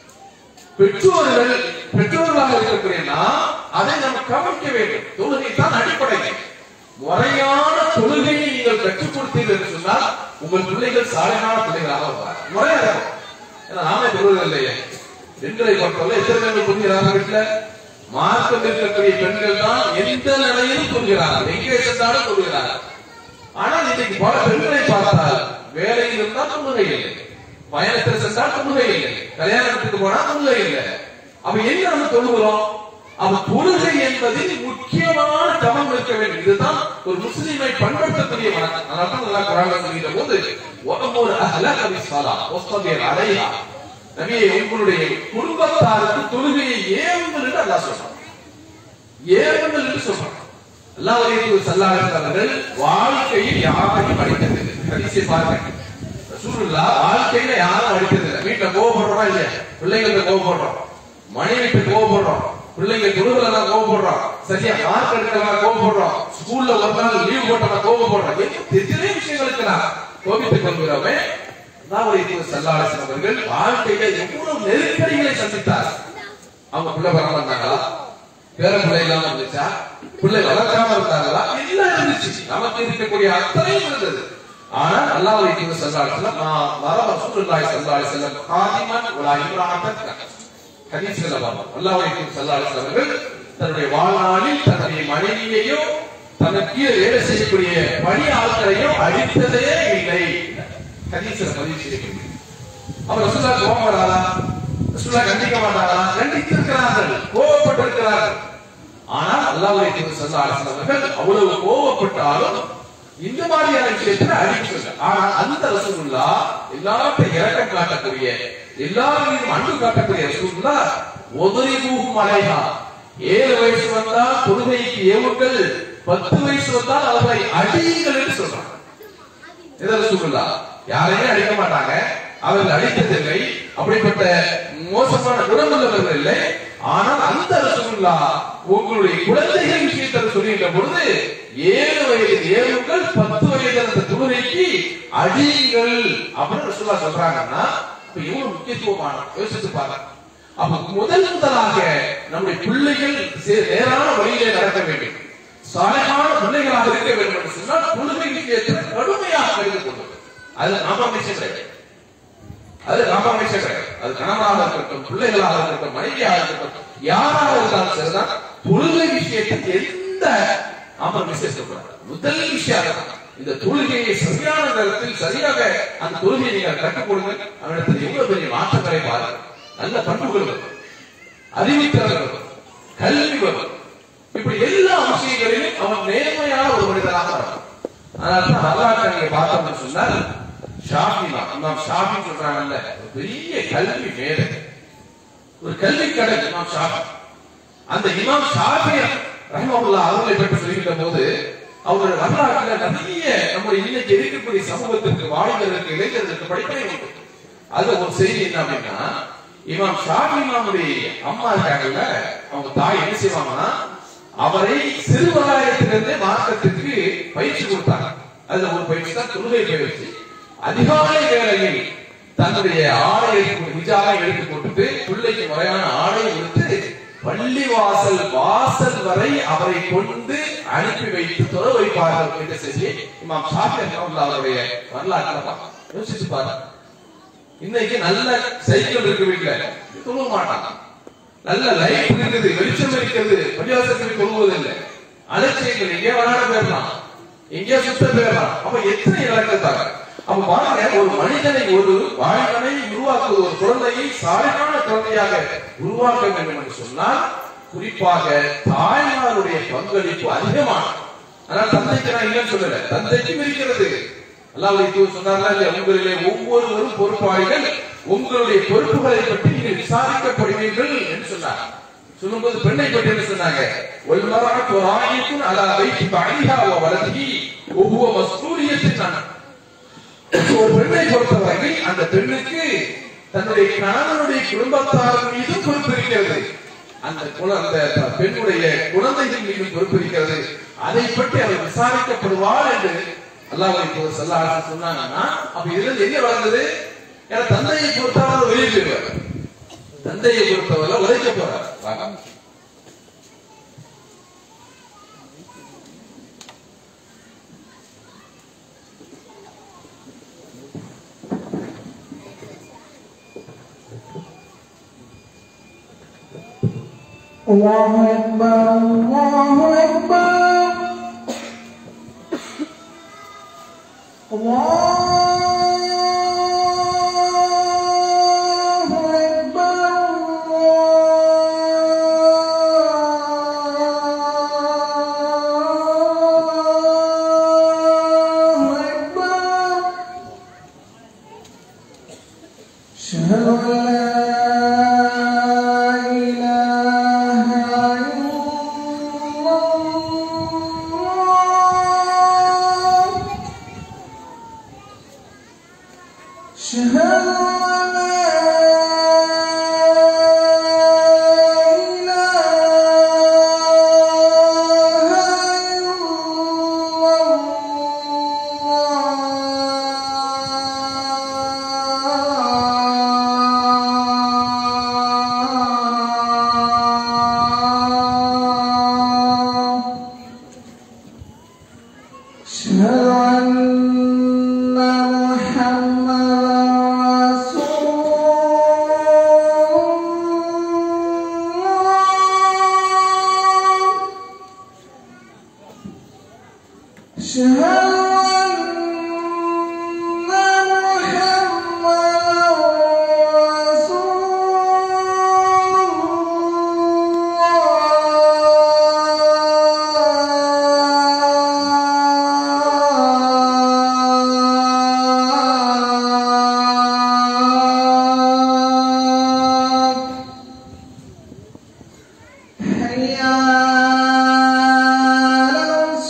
பெற்றோர்கள் பெற்றோர்களாக இருக்கக்கூடிய நாம் அதை நாம் கவனிக்க வேண்டும் தொழுகை தான் அடிப்படை முறையான தொழுகையை நீங்கள் கற்றுக் கொடுத்தீர்கள் என்று சொன்னால் உங்கள் பிள்ளைகள் சாலையான பிள்ளைகளாக வருவார் முறையா இருக்கும் ஏன்னா நாமே தொழுவது இல்லையே பெண்களை பொறுத்தவரை எத்தனை பெண்கள் புரிகிறார்கள் வீட்டுல மார்க்கம் இருக்கக்கூடிய பெண்கள் தான் எந்த நிலையிலும் சொல்கிறார்கள் எங்கே சென்றாலும் சொல்கிறார்கள் ஆனால் இன்னைக்கு பல பெண்களை பார்த்தால் வேலையில் இருந்தால் தொழுகை இல்லை பயணத்தில் சென்றால் தொழுகை இல்லை கல்யாணத்துக்கு போனா தொழுகை இல்லை அப்ப என்ன நம்ம தொழுகிறோம் அவ தொழுகை என்பதில் முக்கியமான கவனம் இருக்க வேண்டும் இதுதான் ஒரு முஸ்லிமை பண்படுத்தக்கூடிய வணக்கம் அதனால தான் நல்லா குரான் சொல்கிற போது ஒவ்வொரு அஹ்லக பிஸ்ஸலா வஸ்தபிர் அலைஹா நபியே உங்களுடைய குடும்பத்தாருக்கு தொழுகையை ஏவுங்கள் என்று அல்லாஹ் சொல்றான் ஏவுங்கள் என்று சொல்றான் அல்லாஹ் வரைக்கும் சல்லாஹர்கள் வாழ்க்கையில் யாரையும் அடிக்கிறது ஹதீஸை பாருங்க ரசூலுல்லாஹ் வாழ்க்கையில யாரும் அடிக்கிறது இல்லை வீட்டுல கோவப்படுறோமா இல்லையா பிள்ளைங்களுக்கு கோவப்படுறோம் மனைவிட்டு கோவப்படுறோம் பிள்ளைங்க குழுவில் கோவப்படுறோம் சரியா மார்க் எடுக்கலாம் கோவப்படுறோம் ஸ்கூல்ல ஒரு நாள் லீவ் போட்டா கோவப்படுறோம் எத்தனை விஷயங்களுக்கு நான் கோபித்துக் கொள்கிறோமே சல்லாசன் அவர்கள் வாழ்க்கையில எவ்வளவு நெருக்கடிகளை சந்தித்தார் அவங்க பிள்ளை வர வந்தாங்களா பேர பிள்ளை இல்லாம இருந்துச்சா பிள்ளை வளர்க்காம இருந்தாங்களா எல்லாம் இருந்துச்சு நமக்கு இருக்கக்கூடிய அத்தனையும் இருந்தது ஆனால் அல்லாஹ் வைத்து சல்லாசன் வர ரசூலுல்லாஹி ஸல்லல்லாஹு அலைஹி வஸல்லம் காதிமன் வலா இம்ராஅத்தன் ஹதீஸ்ல பார்த்தோம் அல்லாஹ் வைத்து சல்லாசன் அவர்கள் தன்னுடைய வாழ்நாளில் தன்னுடைய மனைவியையோ தனக்கு வேலை செய்யக்கூடிய பணி ஆட்களையோ அடித்ததே இல்லை ஹதீஸ்ல பதிவு செய்யப்படுகிறது அப்ப ரசூலா கோபம் வராதா ரசூலா கண்டிக்க மாட்டாரா கண்டித்திருக்கிறார்கள் கோபப்பட்டிருக்கிறார்கள் ஆனால் அல்லாஹ்வுடைய தூதர் ஸல்லல்லாஹு அலைஹி வஸல்லம் அவ்வளவு கோபப்பட்டாலும் இந்த மாதிரியான விஷயத்துல அடிக்கல ஆனா அந்த ரசூலுல்லா எல்லாத்தையும் இறக்கம் காட்டக்கூடிய எல்லாரும் மீதும் அன்பு காட்டக்கூடிய ரசூலுல்லா உதவி பூகும் அலைஹா ஏழு வயசு வந்தால் தொழுகைக்கு ஏவுங்கள் பத்து வயசு வந்தால் அவர்களை அடியுங்கள் என்று சொல்றாங்க இதெல்லாம் சொல்லலா யாரையும் அடிக்க மாட்டாங்க அவர்கள் அடித்ததில்லை அப்படிப்பட்ட மோசமான குணமுள்ளவர்கள் இல்லை ஆனால் அந்த ரசகுல்லா உங்களுடைய குழந்தைகள் விஷயத்தில் சொல்லுகின்ற பொழுது ஏழு வயது ஏழுங்கள் பத்து வயது அந்த தொழுகைக்கு அடியுங்கள் அப்படின்னு ரசகுல்லா சொல்றாங்கன்னா இப்ப எவ்வளவு முக்கியத்துவமான யோசிச்சு பாருங்க அப்ப முதல் முதலாக நம்முடைய பிள்ளைகள் சே- நேரான வழியிலே நடக்க வேண்டும் சாலையான பிள்ளைகளாக இருக்க வேண்டும் என்று சொன்னால் தொழுகை விஷயத்தில் கடுமையாக கருது கொள்வது அது காம்ப்ரமைஸே கிடையாது அது காம்ப்ரமைஸே கிடையாது அது கணவனாக இருக்கட்டும் பிள்ளைகளாக இருக்கட்டும் மனைவியாக இருக்கட்டும் யாராக இருந்தாலும் சரிதான் தொழுகை விஷயத்தில் எந்த காம்ப்ரமைஸே இருக்கக்கூடாது முதல் விஷயம் அதுதான். இந்த தொழுகையை சரியான நேரத்தில் சரியாக அந்த தொழுகையை நீங்கள் கற்றுக் கொடுங்க அவனிடத்தில் எவ்வளவு பெரிய மாற்றங்களை பாருங்க நல்ல பண்புகள் வரும் அறிவித்தல் வரும் கல்வி வரும் இப்படி எல்லா விஷயங்களிலும் அவன் நேர்மையான ஒரு மனிதனாக வரும் அதனால தான் வரலாற்றை நீங்க பார்த்தோம்னு சொன்னால் ஷாஃபிமா இமாம் ஷாஃபி சொல்றாங்கல்ல ஒரு பெரிய கல்வி மேதை ஒரு கல்வி கடல் இமாம் ஷாஃபி அந்த இமாம் ஷாஃபி ரஹ்மத்துல்லாஹ் அவர்களை பற்றி சொல்கின்ற போது அவருடைய வரலாற்றுல நிறைய நம்முடைய இன்னைக்கு இருக்கக்கூடிய சமூகத்திற்கு வாலிபர்களுக்கு இளைஞர்களுக்கு படிப்பனை உண்டு அது ஒரு செய்தி என்ன அப்படின்னா இமாம் ஷாஃபி இமாமுடைய அம்மா இருக்காங்கல்ல அவங்க தாய் என்ன செய்வாங்கன்னா அவரை சிறுவராயத்திலிருந்தே மார்க்கத்துக்கு பயிற்சி கொடுத்தாங்க அதுல ஒரு பயிற்சி தான் தொழுகை பயிற்சி அதிகாலை வேளையில் தன்னுடைய ஆடை எடுத்து விஜாவை எடுத்து கொடுத்து பிள்ளைக்கு முறையான ஆடை கொடுத்து பள்ளி வாசல் வாசல் வரை அவரை கொண்டு அனுப்பி வைத்து தொலை வைப்பார்கள் என்ற செய்தியை இமாம் ஷாஃபி அவருடைய வரலாற்றுல பார்க்கலாம். யோசிச்சு பாருங்க இன்னைக்கு நல்ல சைக்கிள் இருக்கு வீட்டுல தொழுவ மாட்டாங்க நல்ல லைட் இருக்குது வெளிச்சம் இருக்கிறது பள்ளிவாசலுக்கு தொழுவது இல்லை அலட்சியங்கள் எங்கே விளையாட போயிடலாம் எங்கேயோ சுத்த போயிடலாம் அப்ப எத்தனை இழக்கத்தாங்க அப்ப பாருங்க ஒரு மனிதனை ஒரு வாழ்வனை உருவாக்குவது ஒரு குழந்தையை சாலையான குழந்தையாக உருவாக்க வேண்டும் என்று சொன்னால் குறிப்பாக தாய்மாருடைய பங்களிப்பு அதிகமானது ஆனால் தந்தைக்கு நான் இல்லைன்னு சொல்லல தந்தைக்கும் இருக்கிறது அல்லாஹ்வுடைய தூதர் சொன்னார்களா இல்லையா உங்களிலே ஒவ்வொருவரும் பொறுப்பாளிகள் உங்களுடைய பொறுப்புகளை பற்றி நீங்கள் விசாரிக்கப்படுவீர்கள் என்று சொன்னார் சொல்லும்போது பெண்ணை பற்றி என்ன சொன்னாங்க ஒல்மராத்து ராயிக்கும் அலா வைத்தி பணிஹா வ வலதிஹி ஒவ்வொரு மஸ்ஊலியத்தின் நான் ஒரு பெண்ணை பொறுத்தவரையில் அந்த பெண்ணுக்கு தன்னுடைய கணவனுடைய குடும்பத்தார் மீதும் பொறுப்பு இருக்கிறது அந்த குல- அந்த பெண்ணுடைய குழந்தைகள் மீதும் பொறுப்பு இருக்கிறது அதை பற்றி அவர் விசாரிக்கப்படுவார் என்று அல்லாஹ் இப்போ சொல்லாத சொன்னாங்கன்னா அப்ப இதுல எங்க வளர்ந்தது ஏன்னா தந்தையை பொறுத்தவரை வெளியே போயிடுவார் தந்தையை பொறுத்தவரை உழைக்க போறார் வாங்க. الله أكبر الله أكبر الله أكبر الله أكبر أشهد أن لا إله إلا الله أشهد أن لا إله إلا الله أشهد أن محمدا رسول الله أشهد أن محمدا رسول الله حي على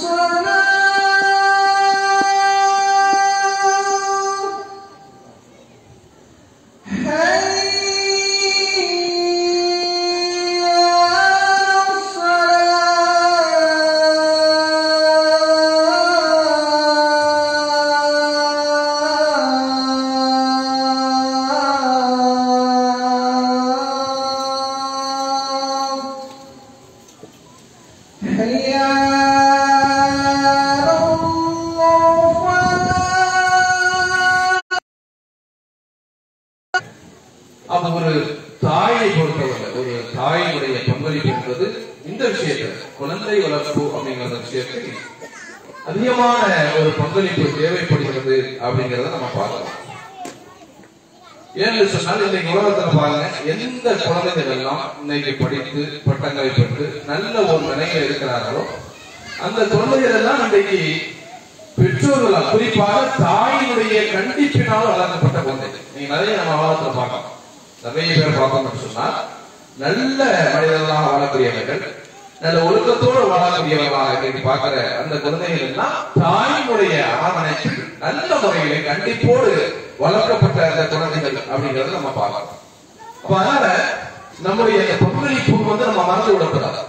الصلاة حي على الصلاة حي على الفلاح அப்ப ஒரு தாயை பொறுத்தவரை ஒரு தாயினுடைய பங்களிப்பு என்பது இந்த விஷயத்துல குழந்தை வளர்ப்பு அப்படிங்கிற அந்த விஷயத்தில் அதிகமான ஒரு பங்களிப்பு தேவைப்படுகிறது அப்படிங்கறத நம்ம பார்க்கலாம் ஏன்னு சொன்னால் இன்னைக்கு உலகத்துல பாருங்க எந்த குழந்தைகள் எல்லாம் இன்னைக்கு படித்து பட்டங்களை பெற்று நல்ல ஒரு நிலையில இருக்கிறார்களோ அந்த குழந்தைகள் எல்லாம் இன்றைக்கு பெற்றோர்களால் குறிப்பாக தாயினுடைய கண்டிப்பினால் வளர்க்கப்பட்ட குழந்தை நீங்க நிறைய நம்ம காலத்துல பார்க்கலாம் நிறைய பேர் பார்த்தோம்னு சொன்னா நல்ல மனிதர்களாக வாழக்கூடியவர்கள் நல்ல ஒழுக்கத்தோடு வாழக்கூடியவர்களாக இன்னைக்கு பார்க்கிற அந்த குழந்தைகள் எல்லாம் தாயினுடைய அரவணைப்பில் நல்ல முறையிலே கண்டிப்போடு வளர்க்கப்பட்ட அந்த குழந்தைகள் அப்படிங்கறத நம்ம பார்க்கலாம் அப்ப அதனால நம்முடைய இந்த பங்களிப்பு வந்து நம்ம மறந்து விடக்கூடாது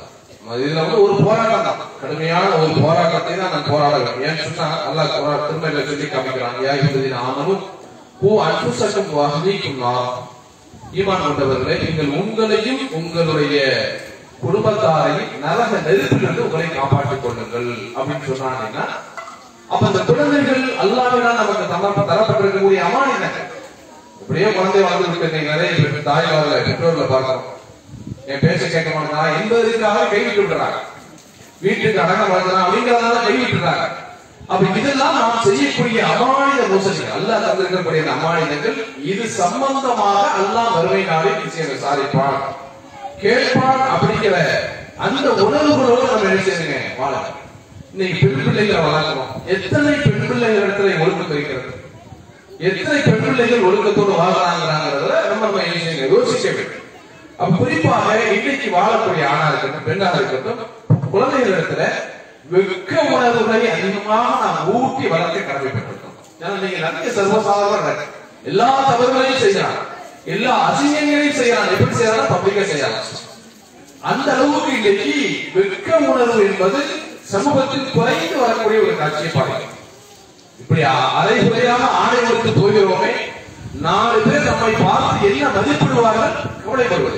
இதுல வந்து ஒரு போராட்டம் தான் கடுமையான ஒரு போராட்டத்தை தான் நான் போராட வேண்டும் ஏன்னு சொன்னா அல்லாஹ் குரான் திருமலையில சொல்லி காமிக்கிறான் யா யுவதின் ஆமனும் பூ அன்புசட்டும் வஹ்லீக்கும் நார் ஈமான் கொண்டவர்களே நீங்கள் உங்களையும் உங்களுடைய குடும்பத்தாரையும் நரக நெருப்பிலிருந்து உங்களை காப்பாற்றிக் கொள்ளுங்கள் அப்படின்னு சொன்னாங்கன்னா அப்ப அந்த குழந்தைகள் அல்லாவினால் நமக்கு தர தரப்பட்டிருக்கக்கூடிய அமானிதங்கள் இப்படியே குழந்தை வாழ்ந்து விட்டு நிறைய பேர் தாய் வாழ்ல பெற்றோர்ல பார்க்கிறோம் என் பேச்ச கேட்க மாட்டேங்கிறா என்பதற்காக கைவிட்டு விடுறாங்க வீட்டுக்கு அடங்க வளர்க்கிறான் அப்படிங்கறதால கைவிட்டுறாங்க அப்ப இதெல்லாம் நாம் செய்யக்கூடிய அமானித மோசடிகள் அல்லாஹ் தந்திருக்கக்கூடிய இந்த அமானிதங்கள் இது சம்பந்தமாக அல்லாஹ் வறுமை நாளில் நிச்சயம் விசாரிப்பான் கேட்பான் அப்படிங்கிற அந்த உணர்வுகளோடு நம்ம என்ன செய்யுங்க வாழ இன்னைக்கு பெண் பிள்ளைகளை வளர்க்கிறோம் எத்தனை பெண் பிள்ளைகள் இடத்துல ஒழுக்கம் இருக்கிறது எத்தனை பெண் பிள்ளைகள் ஒழுக்கத்தோடு வாழ்றாங்கிறாங்கிறத நம்ம நம்ம என்ன செய்யுங்க யோசிக்க வேண்டும் அப்ப குறிப்பாக இன்னைக்கு வாழக்கூடிய ஆணா இருக்கட்டும் பெண்ணா இருக்கட்டும் குழந்தைகள் இடத்துல வெக்க உணர்வுகளை அதிகமாக நாம் ஊட்டி வளர்க்க கடமைப்பட்டிருக்கோம் ஏன்னா நீங்க நிறைய சர்வசாதாரண எல்லா தவறுகளையும் செய்யலாம் எல்லா அசிங்கங்களையும் செய்யலாம் எப்படி செய்யலாம் பப்ளிக்கா செய்யலாம் அந்த அளவுக்கு இன்னைக்கு வெக்க உணர்வு என்பது சமூகத்தில் குறைந்து வரக்கூடிய ஒரு காட்சியை பாருங்க இப்படி அரைகுறையாக ஆணை கொடுத்து போகிறோமே நாலு பேர் நம்மை பார்த்து என்ன மதிப்பிடுவார்கள் கவலைப்படுவது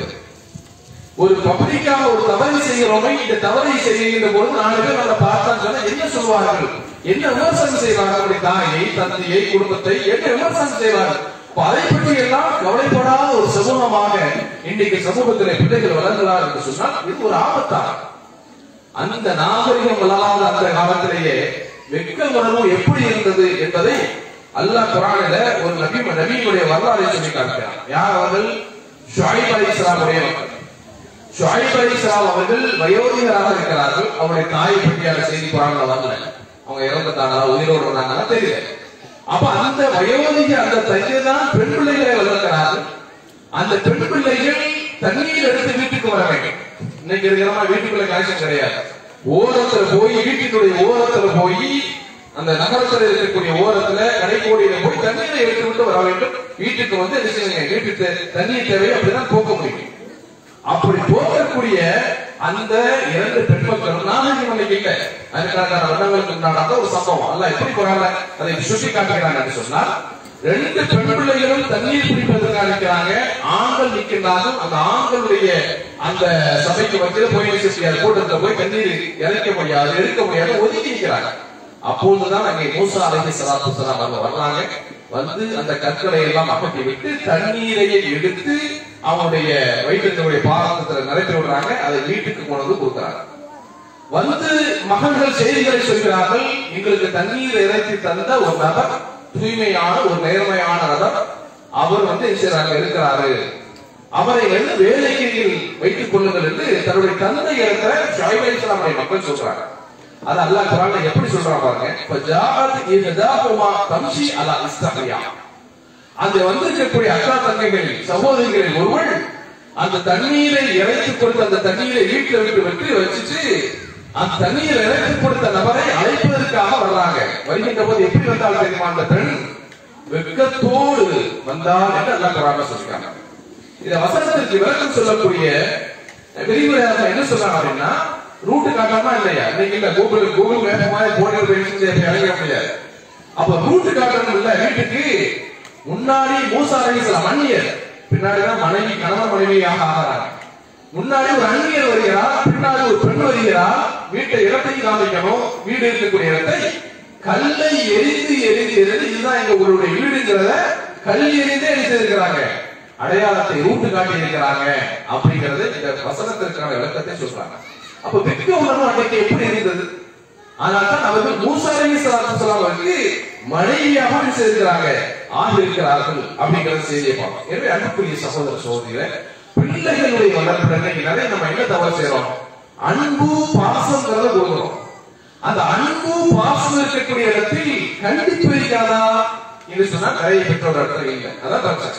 ஒரு பப்ளிக்காக ஒரு தவறை செய்கிறோமே இந்த தவறை செய்கின்ற போது நாலு பேர் நம்மளை பார்த்தான்னு சொன்னா என்ன சொல்வார்கள் என்ன விமர்சனம் செய்வார்கள் நம்முடைய தாயை தந்தையை குடும்பத்தை என்ன விமர்சனம் செய்வார்கள் அப்ப அதை பற்றி எல்லாம் கவலைப்படாத ஒரு சமூகமாக இன்னைக்கு சமூகத்தில் பிள்ளைகள் வளர்கிறார் என்று சொன்னால் இது ஒரு ஆபத்தாகும் அந்த நாகரிகம் வளராத அந்த காலத்திலேயே வெக்க உணர்வு எப்படி இருந்தது என்பதை அல்லாஹ் குரானில ஒரு நபி நபியுடைய வரலாறை சொல்லி காட்டுகிறார் யார் அவர்கள் ஷுஐப் அலி இஸ்லாமுடைய மக்கள் ஷுஐப் அலி இஸ்லாம் அவர்கள் வயோதிகராக இருக்கிறார்கள் அவருடைய தாயை பற்றியான செய்தி குரான்ல வரல அவங்க இறந்துட்டாங்களா உயிரோடு வந்தாங்களா தெரியல அப்ப அந்த வயோதிக அந்த தையை தான் பெண் பிள்ளைகளை வளர்க்கிறார்கள் அந்த பெண் பிள்ளைகள் தண்ணீர் எடுத்து வீட்டுக்கு வர வேண்டும் இன்னைக்கு இருக்கிற மாதிரி வீட்டுக்குள்ள கனெக்ஷன் கிடையாது ஓரத்துல போய் வீட்டினுடைய ஓரத்துல போய் அந்த நகரத்துல இருக்கக்கூடிய ஓரத்துல கடைக்கோடியில போய் தண்ணீரை எடுத்து விட்டு வர வேண்டும் வீட்டுக்கு வந்து என்ன செய்யுங்க வீட்டுக்கு தண்ணீர் தேவை அப்படிதான் போக்க முடியும் அப்படி போக்கக்கூடிய அந்த இரண்டு பெண் மக்கள் நாகரிகம் அன்னைக்கு இல்ல அதுக்கான வருடங்களுக்கு முன்னாடி ஒரு சம்பவம் அல்ல எப்படி போறாங்க அதை சுட்டி காட்டுகிறாங்க சொன்னால் ரெண்டு பெண் பிள்ளைகளும் தண்ணீர் பிடிப்பதற்காக நிற்கிறாங்க ஆண்கள் நிற்கின்றார்கள் அந்த ஆண்களுடைய அந்த சபைக்கு வந்து போய் என்ன செய்யாது கூட்டத்துல போய் தண்ணீர் இறைக்க முடியாது எடுக்க முடியாது ஒதுக்கி நிற்கிறாங்க அப்போதுதான் அங்கே மூசா அலைஹி ஸலாத்து வஸலாம் அவங்க வர்றாங்க வந்து அந்த கற்களை எல்லாம் அகற்றி விட்டு தண்ணீரை எடுத்து அவனுடைய வயிற்றினுடைய பாரதத்துல நிரப்பி விடுறாங்க அதை வீட்டுக்கு கொண்டு வந்து கொடுக்குறாங்க வந்து மகன்கள் செய்திகளை சொல்கிறார்கள் எங்களுக்கு தண்ணீர் இறைச்சி தந்த ஒரு நபர் தூய்மையான ஒரு நேர்மையான நபர் அவர் வந்து என்ன செய்றாங்க இருக்கிறாரு அவரை வந்து வேலைக்கு வைத்துக் கொள்ளுங்கள் என்று தன்னுடைய தந்தை இருக்கிற ஷாயிப் அலிஸ்லாமுடைய மக்கள் சொல்றாங்க அது அல்லாஹ் குரான்ல எப்படி சொல்றான் பாருங்க இப்ப ஜாஅத் இஹ்தாஹுமா தம்ஷி அலா இஸ்தஹியா அந்த வந்திருக்கக்கூடிய அக்கா தங்கைகள் சகோதரிகளில் ஒருவள் அந்த தண்ணீரை இறைத்து கொடுத்த அந்த தண்ணீரை வீட்டில் விட்டு வெட்டி வச்சுட்டு அந்த தண்ணீரை இறைத்து கொடுத்த நபரை அழைப்பதற்காக வர்றாங்க வருகின்ற போது எப்படி வந்தால் தெரியுமா அந்த பெண் வெட்கத்தோடு வந்தால் என்று அல்லாஹ் குரான்ல சொல்லிருக்காங்க இந்த வசனத்திற்கு விளக்கம் சொல்லக்கூடிய விரிவுரையாக என்ன சொல்றாங்க அப்படின்னா ரூட் காட்டாம இல்லையா இன்னைக்கு இல்ல கூகுள் கூகுள் மேப் மாதிரி போன போயிடுச்சு இறங்க முடியாது அப்ப ரூட் காட்டணும் இல்ல வீட்டுக்கு முன்னாடி மூசா அலிஸ்லாம் அந்நியர் பின்னாடிதான் மனைவி கணவன் மனைவியாக ஆகிறாங்க முன்னாடி ஒரு அந்நியர் வருகிறார் பின்னாடி ஒரு பெண் வருகிறார் வீட்டை இடத்தை காமிக்கணும் வீடு இருக்கக்கூடிய இடத்தை கல்லை எரிந்து எரிந்து எரிந்து இதுதான் எங்க உங்களுடைய வீடுங்கிறத கல் எரிந்தே எரிந்திருக்கிறாங்க அடையாளத்தை ரூட்டு காட்டி இருக்கிறாங்க அப்படிங்கறது இந்த வசனத்திற்கான விளக்கத்தை சொல்றாங்க அப்ப வெட்க உணர்வு அன்றைக்கு எப்படி இருந்தது ஆனால் தான் அவர்கள் மூசா அலி சலாத்து அவருக்கு மனைவியாக சேர்க்கிறாங்க ஆகியிருக்கிறார்கள் அப்படிங்கிற செய்தியை பார்ப்போம் எனவே அன்புக்குரிய சகோதர சகோதரிகளை பிள்ளைகளுடைய வளர்ப்பு நிறைய நம்ம என்ன தவறு செய்யறோம் அன்பு பாசங்கிறத கொடுக்கிறோம் அந்த அன்பு பாசம் இருக்கக்கூடிய இடத்தில் கண்டிப்பு இருக்காதா என்று சொன்னா நிறைய பெற்றோர் இடத்துல இல்லை அதான் பிரச்சனை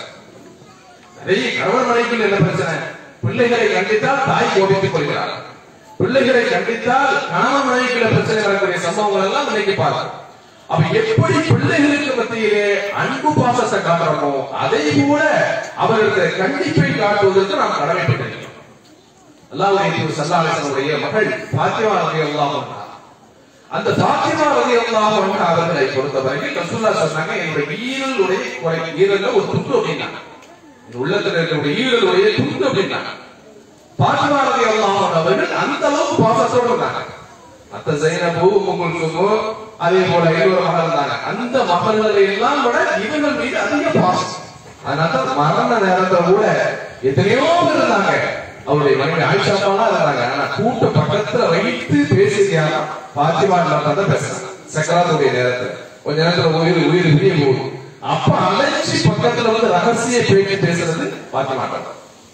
நிறைய கணவன் மனைவிகள் என்ன பிரச்சனை பிள்ளைகளை கண்டித்தால் தாய் கோபித்துக் கொள்கிறார் பிள்ளைகளை கண்டித்தால் கணவன் மனைவிக்குள்ள பிரச்சனை வரக்கூடிய சம்பவங்கள் எல்லாம் இன்னைக்கு பார்க்கிறோம் அப்ப எப்படி பிள்ளைகளுக்கு மத்தியிலே அன்பு பாசத்தை காட்டுறோமோ அதை கூட அவர்களுக்கு கண்டிப்பை காட்டுவதற்கு நாம் கடமைப்பட்டிருக்கிறோம் அல்லாஹ்வுடைய சல்லாஹனுடைய மகள் பாத்திமா ரலியல்லாஹு அன்ஹா அந்த பாத்திமா ரலியல்லாஹு அன்ஹா அவர்களை பொறுத்தவரைக்கும் ரசூல்லா சொன்னாங்க என்னுடைய ஈரலுடைய குறை ஈரல்ல ஒரு துண்டு அப்படின்னாங்க என் உள்ளத்துல இருக்கக்கூடிய ஈரலுடைய துண்டு அப்படின்னாங்க பாத்திமா ரலியல்லாஹு அன்ஹா அவர்கள் அந்த அளவுக்கு பாசத்தோடு இருந்தாங்க அத்த ஜைனபு உங்களுக்குமோ அதே போல இன்னொரு மகள் இருந்தாங்க அந்த மகள்களை எல்லாம் விட இவர்கள் மீது அதிக பாசம் அதனால மரண நேரத்துல கூட எத்தனையோ பேர் இருந்தாங்க அவருடைய மனைவி ஆயிஷாப்பாலாம் இருந்தாங்க ஆனா கூட்ட பக்கத்துல வைத்து பேசியாங்க பாத்திமா இல்லாம தான் பேசுறாங்க சக்கராத்துடைய நேரத்துல கொஞ்ச நேரத்துல உயிர் உயிர் உயிர் போகுது அப்ப அழைச்சி பக்கத்துல வந்து ரகசிய பேச்சு பேசுறது பாத்திமா தான்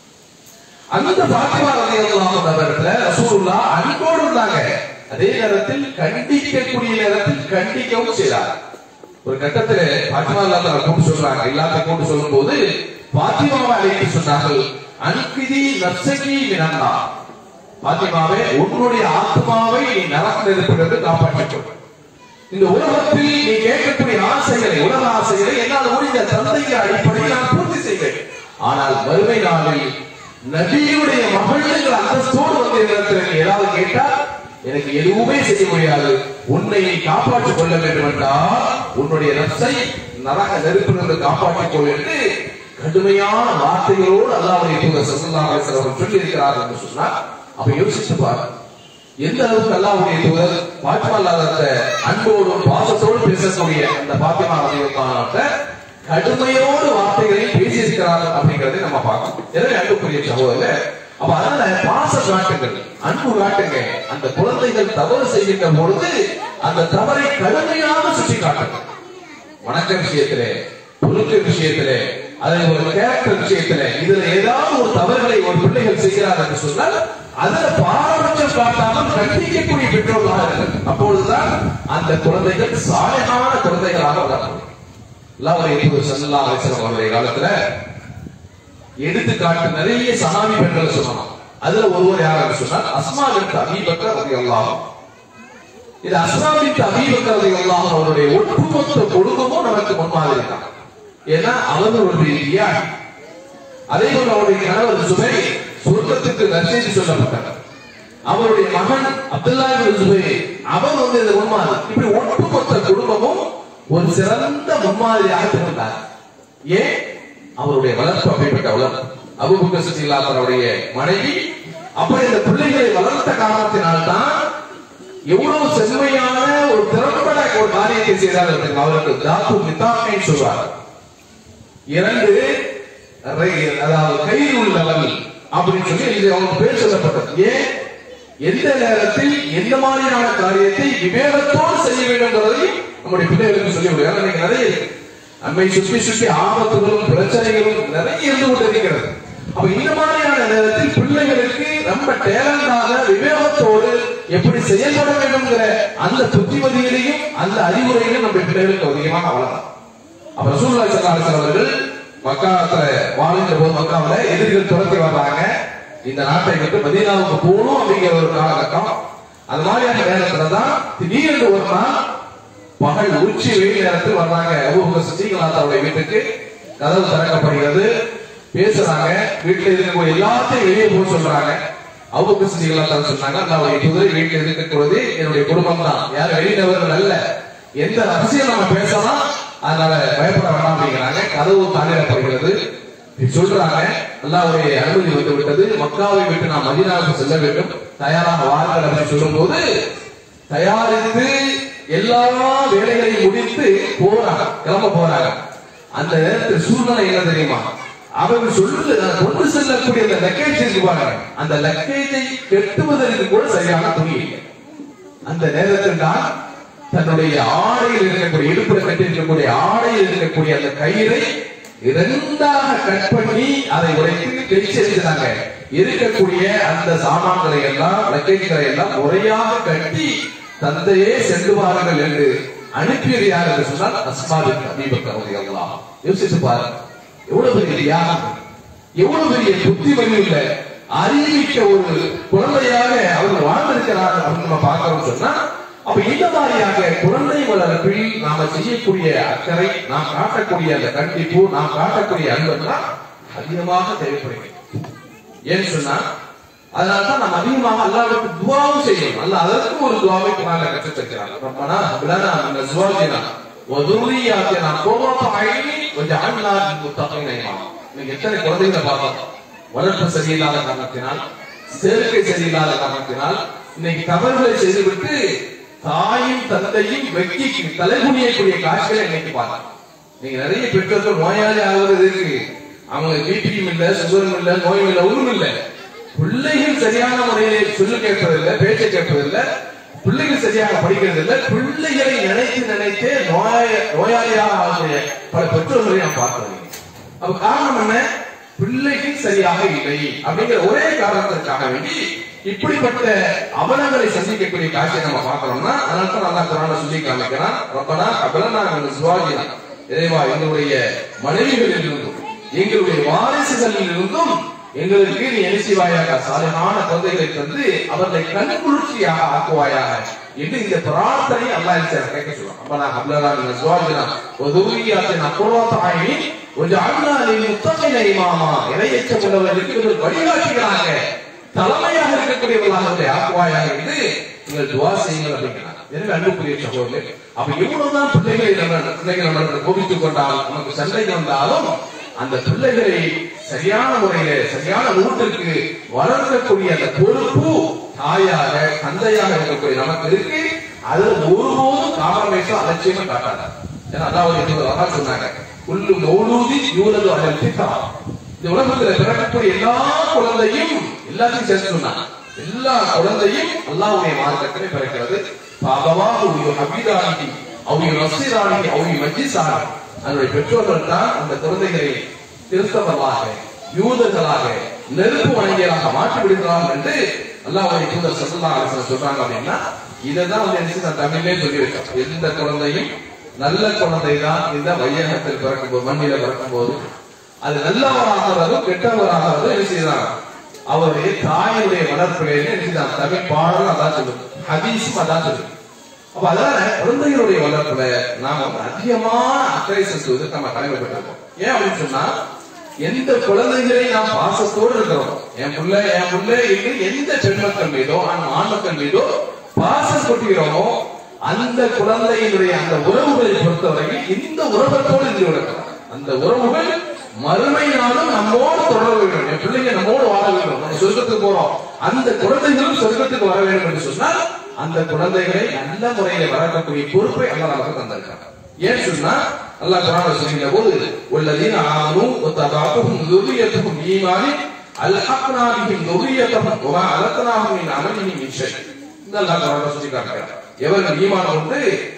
அந்த பாத்திமா ரலியல்லாஹு நபர்ல ரசூலுல்லா அன்போடு இருந்தாங்க அதே நேரத்தில் கண்டிக்கக்கூடிய நேரத்தில் கண்டிக்கவும் செய்தார் ஒரு கட்டத்துல பாத்திமா இல்லாத கூட்டு சொல்றாங்க இல்லாத கூட்டு சொல்லும் போது பாத்திமாவை அழைத்து சொன்னார்கள் அன்பிதி நப்சகி மினன்னா பாத்திமாவே உன்னுடைய ஆத்மாவை நீ நரகம் இருப்பிலிருந்து காப்பாற்றிக்கொள் இந்த உலகத்தில் நீ கேட்கக்கூடிய ஆசைகளை உலக ஆசைகளை என்னால் முடிந்த தந்தைக்கு அடிப்படையில் நான் பூர்த்தி செய்வேன் ஆனால் வறுமை நாளில் நபியுடைய மகள்கள் அந்தஸ்தோடு வந்து இடத்துல நீ ஏதாவது கேட்டால் எனக்கு எதுவுமே செய்ய முடியாது உன்னை நீ காப்பாற்றிக் கொள்ள வேண்டும் என்றால் உன்னுடைய நப்சை நரக நெருப்பிலிருந்து காப்பாற்றிக் கொள் என்று கடுமையான வார்த்தைகளோடு அல்லாஹ்வுடைய தூதர் ஸல்லல்லாஹு அலைஹி வஸல்லம் சொல்லி இருக்கிறார் என்று சொன்னார் அப்ப யோசித்து பாரு எந்த அளவுக்கு அல்லாஹ்வுடைய தூதர் பாத்திமா இல்லாத அன்போடும் பாசத்தோடும் பேசக்கூடிய அந்த பாத்திமா ரலியல்லாஹு கடுமையோடு வார்த்தைகளை பேசியிருக்கிறார்கள் அப்படிங்கறதை நம்ம பார்க்கணும் எனவே அன்புக்குரிய சகோதரர் அப்ப அதனால பாசம் காட்டுங்கள் அன்பு காட்டுங்க அந்த குழந்தைகள் தவறு செய்கின்ற பொழுது அந்த தவறை கடுமையாக சுட்டி காட்டுங்கள் வணக்க விஷயத்திலே ஒழுக்க விஷயத்திலே அதே ஒரு கேரக்டர் விஷயத்திலே இதுல ஏதாவது ஒரு தவறுகளை ஒரு பிள்ளைகள் செய்கிறார் என்று சொன்னால் அதுல பாரபட்சம் காட்டாமல் கண்டிக்கக்கூடிய பெற்றோர்களாக இருங்கள் அப்பொழுதுதான் அந்த குழந்தைகள் சாலையான குழந்தைகளாக வளரும் அல்லாஹ் சல்லல்லாஹு அலைஹி வஸல்லம் அவருடைய காலத்துல எடுத்துக்காட்டு நிறைய சஹாபி பெண்கள் சொல்லலாம் அதுல ஒருவர் யார் சொன்னார் அஸ்மா பின் அபீ பக்கர் ரலியல்லாஹு அன்ஹு. இது அஸ்மா பின் அபீ பக்கர் ரலியல்லாஹு அன்ஹு அவருடைய ஒட்டுமொத்த குடும்பமும் நமக்கு முன்மாதிரி தான் ஏன்னா அவர் ஒரு தியாகி அதே போல அவருடைய கணவர் சுபை சொர்க்கத்துக்கு நற்செய்தி சொல்லப்பட்டார் அவருடைய மகன் அப்துல்லா இப்னு சுபை அவர் வந்து இந்த முன்மாதிரி இப்படி ஒட்டுமொத்த குடும்பமும் ஒரு சிறந்த முன்மாதிரியாக திகழ்ந்தார் ஏன் அவருடைய வளர்ப்பு அப்படிப்பட்ட வளர்ப்பு அபுபக்கர் சித்திலாத் அவருடைய மனைவி அப்படி இந்த பிள்ளைகளை வளர்த்த காரணத்தினால்தான் எவ்வளவு செம்மையான ஒரு திறம்பட ஒரு காரியத்தை செய்தார் அவருக்கு தாத்து மித்தாக்கை சொல்வார் இரண்டு ரை- அதாவது கையில் உள்ளவன் அப்படின்னு சொல்லி இது அவங்க பேர் சொல்லப்பட்டது ஏன் எந்த நேரத்தில் எந்த மாதிரியான காரியத்தை விவேகத்தோடு செய்ய வேண்டும்ங்கிறதை நம்முடைய பிள்ளைகளுக்கு சொல்லி விடுவாங்க இன்னைக்கு நிறைய இருக்கு நம்மை சுற்றி சுற்றி ஆபத்துகளும் பிரச்சனைகளும் நிறைய இருந்து கொண்டிருக்கிறது அப்ப இந்த மாதிரியான நேரத்தில் பிள்ளைகளுக்கு ரொம்ப டேலண்டாக விவேகத்தோடு எப்படி செயல்பட வேண்டும்ங்கிற அந்த புத்திமதியிலையும் அந்த அறிவுரையிலும் நம்ம பிள்ளைகளுக்கு அதிகமாக வளரலாம் அப்ப ரசூலுல்லாஹி ஸல்லல்லாஹு அலைஹி வஸல்லம் அவர்கள் மக்காத்துல வாழ்ந்த போது மக்காவுல எதிரிகள் துரத்தி வர்றாங்க இந்த நாட்டை விட்டு மதீனாவுக்கு போகணும் அப்படிங்கிற ஒரு காலகட்டம் அது மாதிரியான நேரத்துல தான் திடீரென்று ஒரு நாள் பகல் உச்சி வெயில் நேரத்தில் வர்றாங்க அபூபக்கர் சித்திகளாத்தாவுடைய வீட்டுக்கு கதவு திறக்கப்படுகிறது பேசுறாங்க வீட்டுல இருக்கக்கூடிய எல்லாத்தையும் வெளியே போக சொல்றாங்க அபூபக்கர் சித்திகளாத்தா சொன்னாங்க அல்லாவுடைய குதிரை வீட்டில் இருக்கக்கூடியது என்னுடைய குடும்பம் தான் யாரும் வெளியினவர்கள் அல்ல எந்த ரகசியம் நம்ம பேசலாம் அதனால பயப்பட வேண்டாம் அப்படிங்கிறாங்க கதவு தாண்டிடப்படுகிறது இப்படி சொல்றாங்க அல்லாவுடைய அனுமதி வந்து விட்டது மக்காவை விட்டு நாம் மதீனாவுக்கு செல்ல வேண்டும் தயாராக வாருங்கள் அப்படின்னு சொல்லும்போது தயாரித்து எல்லா வேலைகளையும் முடித்து போறாங்க கிளம்ப போறாங்க அந்த நேரத்தில் சூழ்நிலை என்ன தெரியுமா அவங்க சொல்லுது நான் கொண்டு செல்லக்கூடிய அந்த லக்கேஜ் இருக்கு பாருங்க அந்த லக்கேஜை கெட்டுவதற்கு கூட சரியான துணி இல்லை அந்த நேரத்தில் தான் தன்னுடைய ஆடையில் இருக்கக்கூடிய இடுப்புல கட்டி இருக்கக்கூடிய ஆடையில் இருக்கக்கூடிய அந்த கயிறை இரண்டாக கட் பண்ணி அதை உடைத்து பிரிச்சு எரிஞ்சாங்க இருக்கக்கூடிய அந்த சாமான்களை எல்லாம் லக்கேஜ்களை எல்லாம் முறையாக கட்டி தந்தையே சென்று பாருங்கள் என்று அனுப்பியது யார் என்று சொன்னால் அஸ்மாபின் அபீபக்கர் ரலியல்லாஹு யோசிச்சு பாருங்க எவ்வளவு பெரிய தியாகம் எவ்வளவு பெரிய புத்திமதி உள்ள அறிவிக்க ஒரு குழந்தையாக அவர்கள் வாழ்ந்திருக்கிறார்கள் அப்படின்னு நம்ம பார்க்கிறோம் சொன்னா அப்ப இந்த மாதிரியாக குழந்தை வளர்ப்பில் நாம செய்யக்கூடிய அக்கறை நாம் காட்டக்கூடிய அந்த கண்டிப்பு நாம் காட்டக்கூடிய அன்புனா அதிகமாக தேவைப்படுகிறது ஏன்னு சொன்னா அதனாலதான் நம்ம அதிகமாக அல்லாஹ்வுக்கு துவாவும் செய்யணும் அல்ல அதற்கு ஒரு துவாவை குரான்ல கற்றுத் தருகிறார் ரப்பனா ஹப்லனா மின் அஸ்வாஜினா வ ذُرِّيَّاتِنَا قُرَّةَ أَعْيُنٍ وَاجْعَلْنَا لِلْمُتَّقِينَ إِمَامًا நீங்க எத்தனை குழந்தைகளை பார்த்தோம் வளர்ப்பு சரியில்லாத காரணத்தினால் சேர்க்கை சரியில்லாத காரணத்தினால் இன்னைக்கு தவறுகளை செய்துவிட்டு தாயும் தந்தையும் வெக்கி தலைகுனியக்கூடிய காட்சிகளை இன்னைக்கு பார்க்கலாம் நீங்க நிறைய பெற்றோர்கள் நோயாளி ஆகுறது இருக்கு அவங்க பிபியும் இல்ல சுகரும் இல்ல நோயும் இல்ல ஒண்ணும் இல்ல பிள்ளைகள் சரியான முறையில் சொல்லு கேட்பதில்லை பேச்சை கேட்பதில்லை பிள்ளைகள் சரியாக படிக்கிறது இல்ல பிள்ளைகளை நினைத்து நினைத்து நோயாளி நோயாளியாக ஆகிய பல பெற்றோர்களை நாம் பார்க்கிறோம் அப்ப காரணம் என்ன பிள்ளைகள் சரியாக இல்லை அப்படிங்கிற ஒரே காரணத்திற்காக வேண்டி இப்படிப்பட்ட அவலங்களை சந்திக்கக்கூடிய காட்சியை நம்ம பார்க்கிறோம்னா அதனால தான் நல்லா குரான சொல்லி காமிக்கிறான் ரப்பனா அபலனா சுவாஜினா இறைவா எங்களுடைய மனைவிகளில் இருந்தும் எங்களுடைய வாரிசுகளில் இருந்தும் எங்களுக்கு நீ எரிசிவாயாக சாலையான குழந்தைகளை தந்து அவர்களை கண்குளிர்ச்சியாக ஆக்குவாயாக என்று இந்த பிரார்த்தனை அல்லாஹ் கேட்க சொல்லுவோம் அப்பனா அப்லரா மின சுவாஜினா ஒதுவியாத்தின் அப்புறவாத்த ஆயினி ஒரு அண்ணாலின் முத்தமிழ இமாமா இறையச்சம் உள்ளவர்களுக்கு இவர்கள் வழிகாட்டுகிறாங்க தலைமையாக இருக்கக்கூடியவர்களாக அவர்களை ஆக்குவாயாக என்று நீங்கள் துவா செய்யுங்கள் அப்படிங்கிறாங்க எனவே அன்புக்குரிய சகோதரர்களே அப்ப எவ்வளவுதான் பிள்ளைகளை நம்ம பிள்ளைகள் நம்ம கோபித்துக் கொண்டாலும் நமக்கு சண்டை வந்தாலும் அந்த பிள்ளைகளை சரியான முறையில சரியான ரூட்டிற்கு வளர்க்கக்கூடிய அந்த பொறுப்பு தாயாக தந்தையாக இருக்கக்கூடிய நமக்கு இருக்கு அது ஒருபோதும் காம்ப்ரமைஸும் அலட்சியமா காட்டாது ஏன்னா அதாவது அழகா சொன்னாங்க உள்ளு மௌலூதி யூனது அதில் பித்தா இந்த உலகத்துல பிறக்கக்கூடிய எல்லா குழந்தையும் எல்லாத்தையும் சேர்த்து சொன்னாங்க எல்லா குழந்தையும் அல்லாவுடைய மார்க்கத்திலே பிறக்கிறது பாபவா உரிய ஹபீதானி அவங்க நசீரானி அவங்க மஜிசானி அதனுடைய பெற்றோர்கள் தான் அந்த குழந்தைகளை கிறிஸ்தவர்களாக யூதர்களாக நெருப்பு வணங்கியலாக மாற்றி விடுகிறார்கள் என்று அல்லாஹ்வுடைய தூதர் சல்லல்லாஹு அலைஹி வஸல்லம் சொல்றாங்க அப்படின்னா இதைதான் வந்து என்ன நான் தமிழ்லே சொல்லியிருக்கேன் எந்த குழந்தையும் நல்ல குழந்தை தான் இந்த வையகத்தில் பிறக்கும் போது மண்ணில பிறக்கும் போது அது நல்லவராகிறதும் கெட்டவராகிறதும் என்ன செய்யறாங்க அவருடைய தாயுடைய வளர்ப்பிலே என்ன செய்யறாங்க தமிழ் பாடலும் அதான் சொல்லுது ஹதீஸும் அதான் சொல்லுது அப்ப அதனால குழந்தைகளுடைய வளர்ப்புல நாம வந்து அதிகமான அக்கறை செலுத்துவது நம்ம கடமைப்பட்டிருக்கோம் ஏன் அப்படின்னு சொன்னா எந்த குழந்தைகளை நாம் பாசத்தோடு இருக்கிறோம் என் புள்ள என் புள்ள என்று எந்த பெண் மக்கள் மீதோ ஆண் ஆண் மக்கள் மீதோ பாசம் கொட்டுகிறோமோ அந்த குழந்தையினுடைய அந்த உறவுகளை பொறுத்தவரையில் இந்த உறவத்தோடு இருந்து விடலாம் அந்த உறவுகள் மறுமை நாளும் நம்மோடு தொடர வேண்டும் என் பிள்ளைங்க நம்மோடு வாழ வேண்டும் நம்ம சொர்க்கத்துக்கு போறோம் அந்த குழந்தைகளும் சொர்க்கத்துக்கு வர வேண்டும் என்று சொன்னால் அந்த குழந்தைகளை நல்ல முறையில வளர்க்கக்கூடிய பொறுப்பை அல்லாஹ் நமக்கு தந்திருக்காங்க ஏன் சொன்னா அல்லாஹ் குரான் சொல்கிற போது உள்ளதீன ஆமனு வத்தபாத்துஹும் ذُرِّيَّتُهُمْ ஈமானி அல்ஹக்னா பிஹிம் ذُرِّيَّتَهُمْ வமா அலத்னாஹும் மின் அமலிஹிம் மின் ஷை இந்த அல்லாஹ் குரான் சொல்லி காட்டுறார் எவர்கள் ஈமான் கொண்டு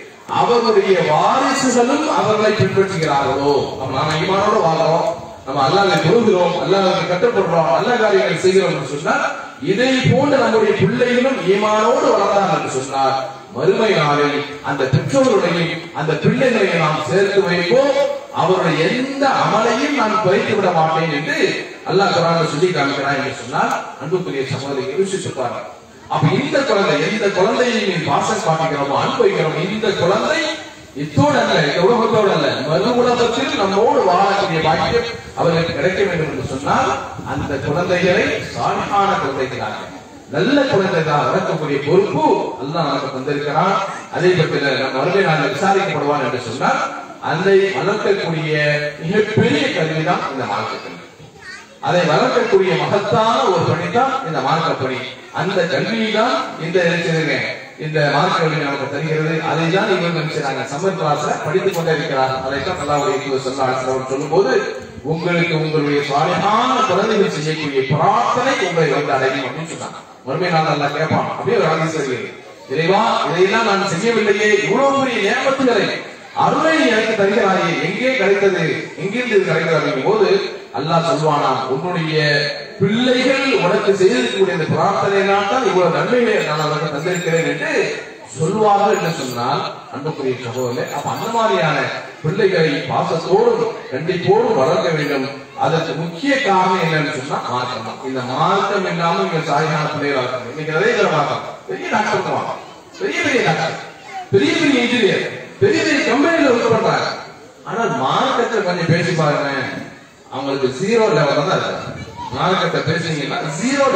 அவருடைய வாரிசுகளும் அவர்களை பின்பற்றுகிறார்களோ அப்ப நாம ஈமானோட வாழ்றோம் நம்ம அல்லாஹ்வை தொழுகிறோம் அல்லாஹ்வுக்கு கட்டுப்படுறோம் நல்ல காரியங்களை செய்கிறோம் என்று சொன்னால் இதை போன்று நம்முடைய பிள்ளைகளும் ஈமானோடு வளர்ந்தார்கள் என்று சொன்னால் மறுமை நாளில் அந்த பெற்றோர்களையும் அந்த பிள்ளைகளையும் நாம் சேர்த்து வைப்போம் அவருடைய எந்த அமலையும் நான் குறைத்து விட மாட்டேன் என்று அல்லாஹ் குரான் சொல்லி காமிக்கிறான் என்று சொன்னால் அன்புக்குரிய சகோதரிகள் யோசிச்சு பாருங்க அப்ப இந்த குழந்தை எந்த குழந்தையை நீ பாசம் காட்டுகிறோமோ அனுபவிக்கிறோமோ இந்த குழந்தை இத்தோடு அல்ல இந்த உலகத்தோடு அல்ல மறு உலகத்தில் நம்மோடு வாழக்கூடிய பாக்கியம் அவர்களுக்கு கிடைக்க வேண்டும் என்று சொன்னால் அந்த குழந்தைகளை சாலிகான குழந்தைகளாக நல்ல குழந்தைகளாக வளர்க்கக்கூடிய பொறுப்பு அல்லாஹ் நமக்கு தந்திருக்கிறான் அதே பற்றில நம்ம மறுமை நாள் விசாரிக்கப்படுவான் என்று சொன்னால் அதை வளர்க்கக்கூடிய மிகப்பெரிய கல்விதான் இந்த மார்க்கத்தில் அதை வளர்க்கக்கூடிய மகத்தான ஒரு பணிதான் இந்த மார்க்க பணி அந்த கல்வியை தான் இந்த இருக்கிறது இந்த மார்க்க கல்வி நமக்கு தருகிறது அதை தான் இவங்க நினைச்சாங்க சம்மர் கிளாஸ்ல படித்துக் கொண்டே இருக்கிறார் அதைத்தான் அல்லாவுடைய சொல்லார் சொல்லும் போது உங்களுக்கு உங்களுடைய சுவாரமான குழந்தைகள் செய்யக்கூடிய பிரார்த்தனை உங்களை வந்து அடையும் அப்படின்னு சொன்னாங்க மறுமை நாள் நல்லா கேட்பான் அப்படியே ஒரு ஆதி சொல்கிறது இறைவா இதையெல்லாம் நான் செய்யவில்லையே இவ்வளவு பெரிய நேமத்துகளை அருளை எனக்கு தருகிறாயே எங்கே கிடைத்தது எங்கிருந்து இது கிடைக்கிறது போது அல்லாஹ் சொல்வானா உன்னுடைய பிள்ளைகள் உனக்கு செய்திருக்கக்கூடிய இந்த பிரார்த்தனையினால் தான் இவ்வளவு நன்மைகளை நான் உனக்கு தந்திருக்கிறேன் என்று சொல்வார்கள் என்று சொன்னால் அன்புக்குரிய சகோதரே அப்ப அந்த மாதிரியான பிள்ளைகளை பாசத்தோடும் கண்டிப்போடும் வளர்க்க வேண்டும் அதற்கு முக்கிய காரணம் என்னன்னு சொன்னா மார்க்கம் தான். இந்த மார்க்கம் இல்லாம இங்க சாயகான பிள்ளைகளாக இருக்காங்க இன்னைக்கு நிறைய பேர் பார்க்கலாம் பெரிய டாக்டர் தான் பெரிய பெரிய டாக்டர் பெரிய பெரிய இன்ஜினியர் பெரிய பெரிய கம்பெனில ஒர்க் பண்றாங்க ஆனால் மார்க்கத்தை கொஞ்சம் பேசி பாருங்க அவங்களுக்கு ஜீரோ லெவல் தான் இருக்காங்க மார்க்கத்தை பேசுனீங்கன்னா ஜீரோ லெவல்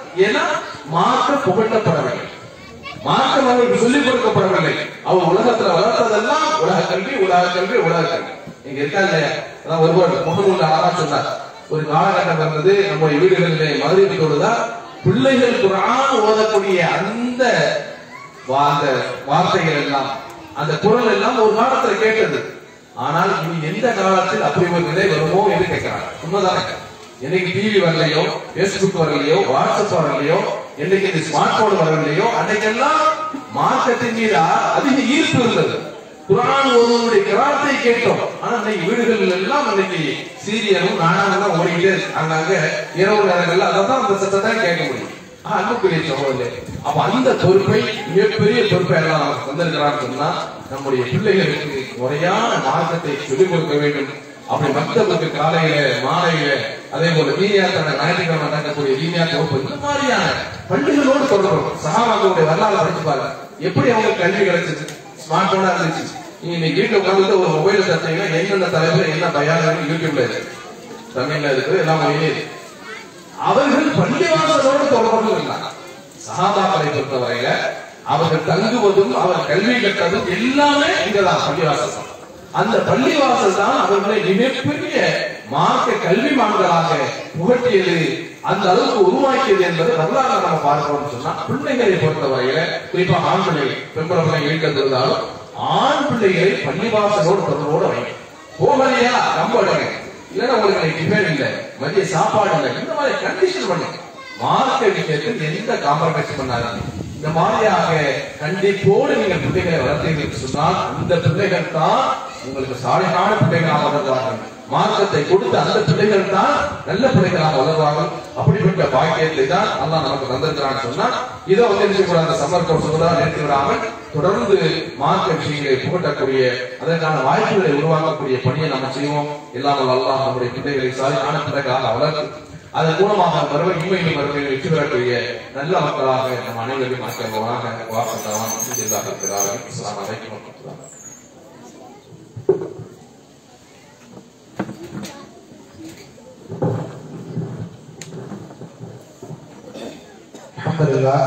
ஏன்னா மார்க்கம் புகட்டப்படவில்லை மார்க்கம் அவர்களுக்கு சொல்லிக் கொடுக்கப்படவில்லை அவர் உலகத்துல வளர்த்ததெல்லாம் உலக கல்வி உலக கல்வி உலக கல்வி இங்க இருக்கா இல்லையா அதான் ஒருவர் முகநூல்ல ஆரா சொன்னார் ஒரு காலகட்டம் இருந்தது நம்முடைய வீடுகளிலே மதுரை தொழுதா பிள்ளைகள் குரான் ஓதக்கூடிய அந்த வா- அந்த வார்த்தைகள் எல்லாம் அந்த குரல் எல்லாம் ஒரு காலத்துல கேட்டது ஆனால் இனி எந்த காலத்தில் அப்படி ஒரு நிலை வருமோ என்று கேட்கிறாங்க உண்மைதானே என்னைக்கு டிவி வரலையோ பேஸ்புக் வரலையோ வாட்ஸ்அப் வரலையோ என்னைக்கு இந்த ஸ்மார்ட் போன் வரலையோ அன்னைக்கெல்லாம் மார்க்கத்தின் மீது அ- அதிக ஈர்ப்பு இருந்தது குரான் ஒருவருடைய கிராத்தை கேட்டோம் ஆனா இன்னைக்கு வீடுகள் எல்லாம் இன்னைக்கு சீரியலும் நாடகம்லாம் ஓடிக்கிட்டே இருக்கு அங்கங்க இரவு நேரங்கள்ல அதான் அந்த சத்தத்தை கேட்க முடியும் ஆஹ், அன்புக்குரிய சகோதரே அப்ப அந்த பொறுப்பை மிகப்பெரிய பொறுப்பை எல்லாம் நமக்கு தந்திருக்கிறான்னு சொன்னா நம்முடைய பிள்ளைகளுக்கு முறையான மார்க்கத்தை சொல்லிக் கொடுக்க வேண்டும் அப்படி மக்தபுக்கு காலையில மாலையில அதே போல வீணியாத்தான ஞாயிற்றுக்கிழமை நடக்கக்கூடிய வீணியாத்த வகுப்பு இந்த மாதிரியான பள்ளிகளோடு தொடரும் சகாபாக்களுடைய வரலாறு படிச்சு பாருங்க எப்படி அவங்களுக்கு கல்வி கிடைச்சது ஸ்மார்ட் போனா இருந்துச்சு நீங்க இன்னைக்கு வீட்டுல உட்கார்ந்து ஒரு மொபைல் தட்டீங்கன்னா என்னென்ன தலைப்புல என்ன பயானம் யூடியூப்ல இருக்கு தமிழ்ல இருக்கு எல்லாம் மொழியிலே இருக்கு அவர்கள் பள்ளிவாசலோடு தொடர்பு இருந்தாங்க சகாபாக்களை பொறுத்தவரையில அவர்கள் தங்குவதும் அவர் கல்வி கற்றதும் எல்லாமே இங்கதான் பள்ளிவாசல் தான். அந்த பள்ளிவாசல் தான் அவர்களை மிகப்பெரிய மார்க்க கல்விமான்களாக புகட்டியது அந்த அளவுக்கு உருவாக்கியது என்பதை வரலாறு நம்ம பார்க்கிறோம்னு சொன்னா பிள்ளைகளை பொறுத்தவரையில குறிப்பா ஆண் பிள்ளைகள் பெண்புற பிள்ளைங்க வீட்டில் இருந்தாலும் ஆண் பிள்ளைகளை பள்ளிவாசலோடு தொடர்போடு வைங்க போகலையா நம்ப விடுங்க இல்லைன்னா உங்களுக்கு டிஃபன் இல்ல மதிய சாப்பாடு இல்ல இந்த மாதிரி கண்டிஷன் பண்ணுங்க மார்க்க விஷயத்தில் எந்த காம்ப்ரமைஸ் பண்ணாதீங்க இந்த மாதிரியாக கண்டிப்போடு நீங்கள் பிள்ளைகளை வளர்த்தீர்கள் என்று சொன்னால் அந்த பிள்ளைகள் தான் உங்களுக்கு சாலையான பிள்ளைகளாக வளர்வார்கள் மார்க்கத்தை கொடுத்த அந்த பிள்ளைகள் தான் நல்ல பிள்ளைகளாக வளர்வார்கள் அப்படிப்பட்ட பாக்கியத்தை தான் அல்லாஹ் நமக்கு தந்திருக்கிறான்னு சொன்னா இதை வந்து என்ன செய்யக்கூடாது அந்த சம்மர் கோர்ஸ் நிறுத்தி விடாமல் தொடர்ந்து மார்க்க விஷயங்களை புகட்டக்கூடிய அதற்கான வாய்ப்புகளை உருவாக்கக்கூடிய பணியை நம்ம செய்வோம் இல்லாமல் அல்லாஹ் நம்முடைய பிள்ளைகளை சாலையான பிள்ளைகளாக வளர்த்து அதன் மூலமாக மறுமை இன்மையிலும் மறுமையில் வெற்றி பெறக்கூடிய நல்ல மக்களாக நம் அனைவரையும் ஆக்கிரமமாக வாசத்தவான் இல்லாத இருக்கிறார்கள் அஸ்ஸலாமு அலைக்கும் வரஹ்மத்துல்லாஹி அல்ஹம்துலில்லாஹ்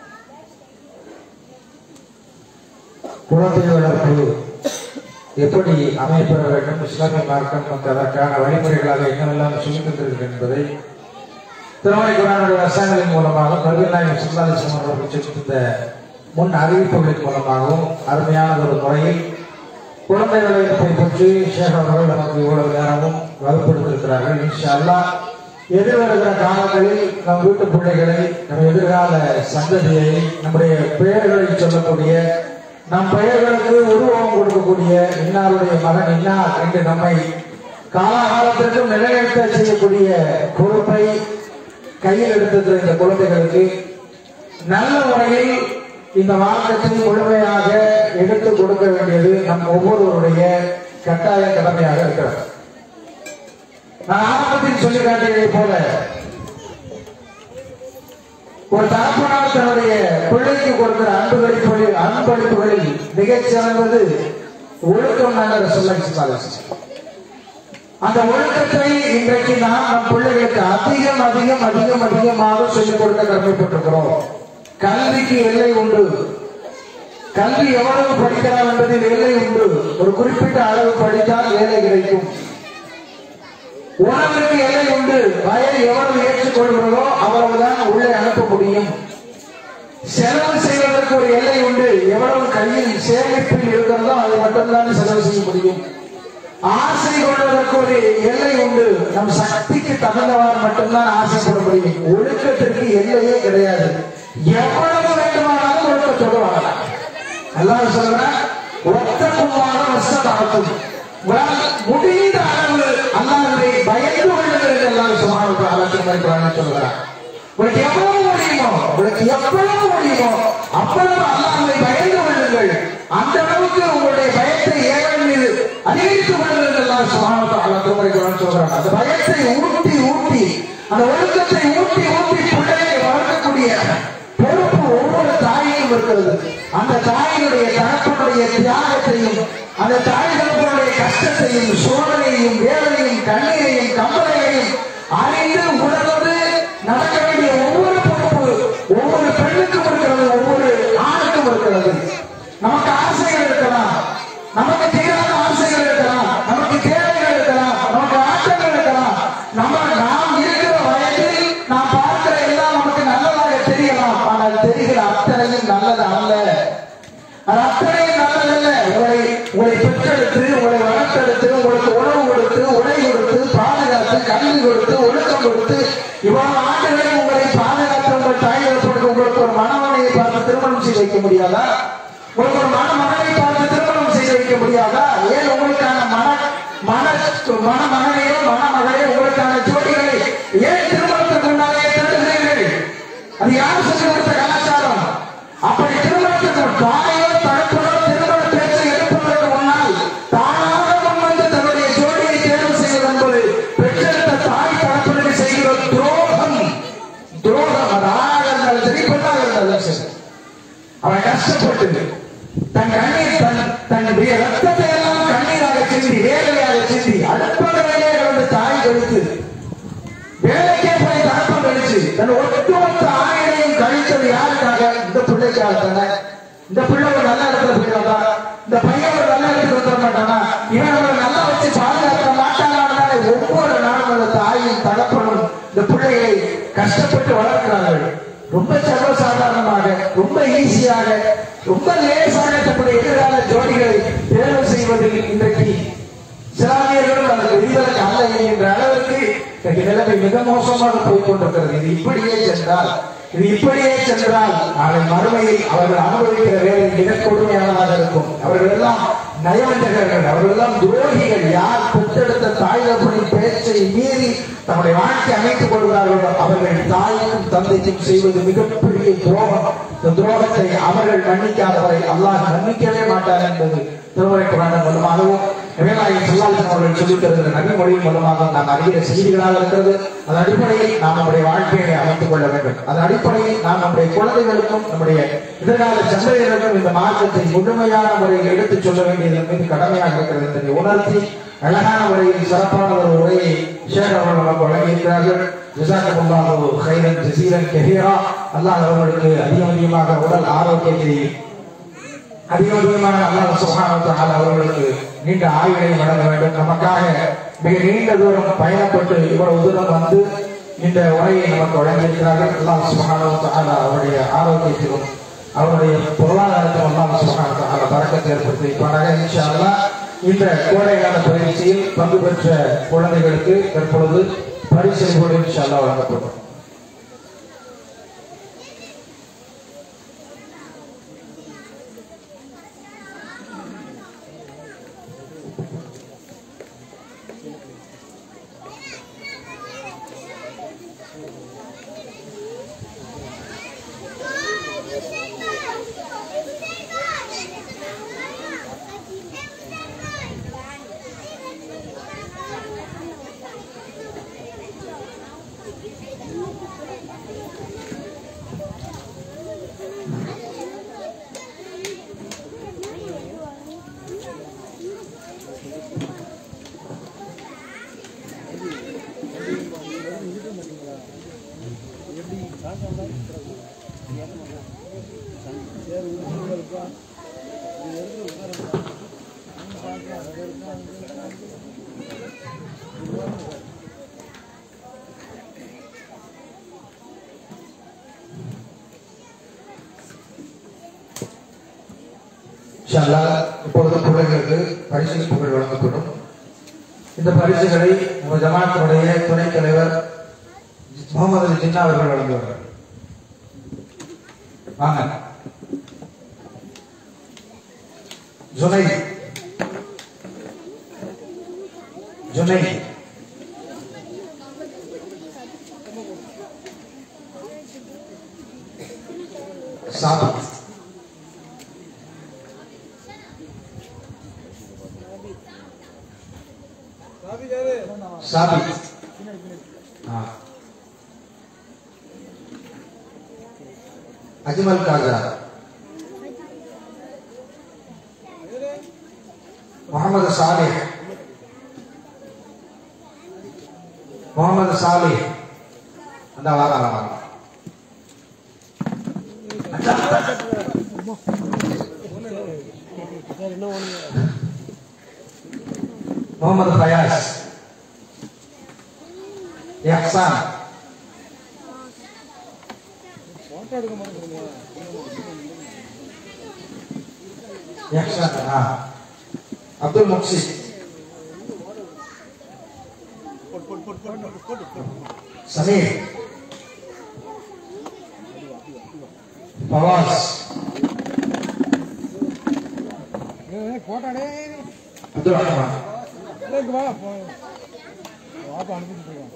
குழந்தை வளர்ப்பு எப்படி அமைப்பெற வேண்டும் இஸ்லாமிய மார்க்கம் நமக்கு அதற்கான வழிமுறைகளாக என்னவெல்லாம் சொல்லித் தந்திருக்கு என்பதை திருமலை குரானுடைய வசனங்களின் மூலமாக கல்வி நாயகம் சுல்லாலிசம் அவர்கள் சொல்லியிருந்த முன் அறிவிப்புகளின் மூலமாகவும் அருமையான ஒரு முறையில் குழந்தை வளர்ப்பை பற்றி ஷேக் அவர்கள் நமக்கு இவ்வளவு நேரமும் வலுப்படுத்திருக்கிறார்கள் இன்ஷா அல்லாஹ் எதிர்வருகிற காலங்களில் நம் வீட்டு பிள்ளைகளை நம் எதிர்கால சந்ததியை நம்முடைய பெயர்களை சொல்லக்கூடிய நம் பெயர்களுக்கு உருவம் கொடுக்கக்கூடிய இன்னாருடைய மகன் இன்னார் என்று நம்மை காலாகாலத்திற்கும் நிலைநிறுத்த செய்யக்கூடிய பொறுப்பை கையில் எடுத்திருக்கிற இந்த குழந்தைகளுக்கு நல்ல முறையில் இந்த மார்க்கத்தை முழுமையாக எடுத்து கொடுக்க வேண்டியது நம் ஒவ்வொருவருடைய கட்டாய கடமையாக இருக்கிறது நான் ஆரம்பத்தில் சொல்லி காட்டியதை போல ஒரு தகப்பனார் தன்னுடைய பிள்ளைக்கு கொடுக்கிற அன்புகளிப்புகளில் அன்பளிப்புகளில் மிகச் சிறந்தது ஒழுக்கம் நாங்கள் சொல்ல அந்த ஒழுக்கத்தை இன்றைக்கு நாம் நம் பிள்ளைகளுக்கு அதிகம் அதிகம் அதிகம் அதிகமாக சொல்லிக் கொடுக்க கடமைப்பட்டிருக்கிறோம் கல்விக்கு எல்லை உண்டு கல்வி எவ்வளவு படிக்கலாம் என்பதில் எல்லை உண்டு ஒரு குறிப்பிட்ட அளவு படித்தால் வேலை கிடைக்கும் உணவிற்கு எல்லை உண்டு வயது எவ்வளவு ஏற்றுக்கொள்கிறதோ அவ்வளவுதான் உள்ளே அனுப்ப முடியும் செலவு செய்வதற்கு ஒரு எல்லை உண்டு எவ்வளவு கையில் சேமிப்பில் இருக்கிறதோ அதை மட்டும்தான் செலவு செய்ய முடியும் ஆசை கொள்வதற்கு ஒரு எல்லை உண்டு நம் சக்திக்கு தகுந்தவாறு மட்டும்தான் ஆசைப்பட முடியும் ஒழுக்கத்திற்கு எல்லையே கிடையாது எவ்வளவு வேண்டுமானாலும் ஒழுக்கத்தோடு வாழலாம் எல்லாரும் சொல்றேன் ஒத்தக்குமான வசதாகும் முடிந்த அளவு அல்லாஹ்வை பயந்து கொள்ளுங்கள் என்று எல்லாரும் சுமாருக்கு ஆலோசனை சொல்லுகிறார் உங்களுக்கு எவ்வளவு முடியுமோ உங்களுக்கு எவ்வளவு முடியுமோ அவ்வளவு அல்லாஹ்வை பயந்து கொள்ளுங்கள் அந்த அளவுக்கு உங்களுடைய பயத்தை ஏவல் மீது அதிகரித்துக் கொள்ளுங்கள் என்று எல்லாம் சுமாருக்கு ஆலோசனை சொல்றாங்க அந்த பயத்தை ஊட்டி ஊட்டி அந்த ஒழுக்கத்தை ஊட்டி ஊட்டி பிள்ளையை வளர்க்கக்கூடிய பொறுப்பு ஒவ்வொரு தாயையும் இருக்கிறது அந்த தாயினுடைய தகப்பனுடைய தியாகத்தையும் அந்த தாய் தகப்பனுடைய கஷ்டத்தையும் சோதனையையும் வேதனையும் கண்ணீரையும் கம்பளையையும் அறிந்து உணர்ந்து நடக்க வேண்டிய ஒவ்வொரு பொறுப்பு இருக்கிறது ஒவ்வொரு ஆணுக்கும் இருக்கிறது நமக்கு ஆசைகள் இருக்கலாம் நமக்கு தீராத ஆசைகள் இருக்கலாம் நமக்கு தேவைகள் இருக்கலாம் நமக்கு ஆற்றங்கள் இருக்கலாம் நம்ம நாம் இருக்கிற வயதில் நாம் பார்க்கிற எல்லாம் நமக்கு நல்லதாக தெரியலாம் ஆனால் தெரிகிற அத்தனையும் நல்லது அல்ல அது அத்தனையும் நல்லதல்ல உங்களை உங்களை பெற்றெடுத்து உங்களை வளர்த்தெடுத்து உங்களுக்கு உணவு கொடுத்து உடை கொடுத்து பாதுகாத்து கல்வி கொடுத்து ஒழுக்கம் கொடுத்து இவ்வளவு ஆண்டுகளை உங்களை பாதுகாத்து உங்கள் தாய் தகப்பனுக்கு உங்களுக்கு ஒரு மணமனையை பார்த்து திருமணம் செய்து வைக்க முடியாதா உங்களுக்கு ஒரு மணமகனை பார்த்து திருமணம் செய்து வைக்க முடியாதா ஏன் உங்களுக்கான மன மன மணமகனையோ மணமகளையோ உங்களுக்கான ஜோடிகளை ஏன் திருமணத்துக்கு முன்னாலே தேடுகிறீர்கள் அது யார் சொல்லிக் கொடுத்த கலாச்சாரம் அப்படி திருமணத்துக்கு தாயோ தகப்பனோ திருமண பேச்சை எடுப்பதற்கு முன்னால் தானாக முன்வந்து தன்னுடைய ஜோடியை தேர்வு செய்வது என்பது பெற்றெடுத்த தாய் தகப்பனுக்கு செய்கிற துரோகம் துரோகம் அது ஆணாக இருந்தாலும் சரி பெண்ணாக இருந்தாலும் சரி அவன் கஷ்டப்பட்டு தன் கண்ணீர் தன் தன்னுடைய ரத்தத்தை எல்லாம் கண்ணீராக சிந்தி வேலையாக சிந்தி அடுப்படையிலே கிடந்து தாய் கொடுத்து வேலைக்கே போய் தகப்பம் கழிச்சு தன் ஒட்டுமொத்த ஆயுளையும் கழித்தது யாருக்காக இந்த பிள்ளைக்காக தானே இந்த பிள்ளை ஒரு நல்ல இடத்துல போயிடாதா இந்த பையன் ஒரு நல்ல இடத்துக்கு வந்துட மாட்டானா இவன் அவரை நல்லா வச்சு பாதுகாக்க மாட்டானால ஒவ்வொரு நாளும் அந்த தாயும் தகப்பனும் இந்த பிள்ளைகளை கஷ்டப்பட்டு வளர்க்கிறார்கள் ரொம்ப சர்வசாதாரணமாக ரொம்ப ஈஸியாக ரொம்ப லேசாக தன்னுடைய எதிர்கால ஜோடிகளை தேர்வு செய்வதில் இன்றைக்கு இஸ்லாமியர்களும் அதற்கு விதிவிலக்கு அல்ல என்கின்ற அளவிற்கு இன்றைக்கு நிலைமை மிக மோசமாக போய் கொண்டிருக்கிறது இது இப்படியே சென்றால் இது இப்படியே சென்றால் நாளை மறுமையில் அவர்கள் அனுபவிக்கிற வேலை மிக கொடுமையானதாக இருக்கும் அவர்கள் எல்லாம் நயவஞ்சகர்கள் அவர்கள் எல்லாம் துரோகிகள் யார் பெற்றெடுத்த தாய் தகப்பனின் பேச்சை மீறி தம்முடைய வாழ்க்கை அமைத்துக் கொள்கிறார்களோ அவர்கள் தாய்க்கும் தந்தைக்கும் செய்வது மிகப்பெரிய துரோகம் இந்த துரோகத்தை அவர்கள் மன்னிக்காதவரை அல்லாஹ் மன்னிக்கவே மாட்டார் என்பது திருமுறை குரான் மூலமாகவும் வேலாயின் சொல்லாசன் அவர்கள் சொல்லித் தருகிற நபிமொழியின் மூலமாக நாம் அறிகிற செய்திகளாக இருக்கிறது அதன் அடிப்படையில் நாம் நம்முடைய வாழ்க்கையை அமைத்துக் கொள்ள வேண்டும் அதன் அடிப்படையில் நாம் நம்முடைய குழந்தைகளுக்கும் நம்முடைய எதிர்கால சந்ததியினருக்கும் இந்த மார்க்கத்தை முழுமையான முறையில் எடுத்துச் சொல்ல வேண்டியது மீது கடமையாக இருக்கிறது என்பதை உணர்த்தி அழகான முறையில் சிறப்பான ஒரு உரையை ஷேக் அவர்கள் நமக்கு வழங்கியிருக்கிறார்கள் ஜிசாக்கமுல்லாஹு ஹைரன் ஜசீரன் கெஹீரா அல்லாஹ் அவர்களுக்கு அதிகம் அதிகமாக உடல் ஆரோக்கியத்தை அதிகம் அதிகமாக அல்லாஹ் சுப்ஹானஹு வ தஆலா அவர்களுக்கு நீண்ட ஆயுளை வழங்க வேண்டும் நமக்காக மிக நீண்ட தூரம் பயணப்பட்டு இவ்வளவு தூரம் வந்து இந்த உரையை நமக்கு வழங்கியிருக்கிறார்கள் அல்லாஹ் சுப்ஹானஹு வ தஆலா அவருடைய ஆரோக்கியத்திலும் அவருடைய பொருளாதாரத்திலும் அல்லாஹ் சுப்ஹானஹு வ தஆலா பரக்கத்தை ஏற்படுத்தி வைப்பானாக இன்ஷா அல்லாஹ் இந்த கோடைகால பயிற்சியில் பங்கு பெற்ற குழந்தைகளுக்கு தற்பொழுது பரிசு கூட இன்ஷா அல்லாஹ் வழங்கப்படும் இன்ஷா அல்லாஹ் இப்பொழுது பிள்ளைகளுக்கு பரிசு புகழ் வழங்கப்படும் இந்த பரிசுகளை நம்ம ஜமாத்தினுடைய துணைத் தலைவர் முகமது அலி ஜின்னா அவர்கள் வழங்குவார்கள் வாங்க ஜுனை ஜுனை சாபி சாபி ஆ. அஜ்மல் காஜா முகமது சாலிஹ் முகமது சாலிஹ் அந்த வாரம் வாரம் முகமது ஃபயாஸ் எஹ்சான் எஹ்சான் ஆ அப்துல் முக்சித் சமீர் ஃபவாஸ் போட்டாடே அப்துல் ரஹ்மான் இங்க வா வாப்பா அனுப்பிட்டு இருக்கோம்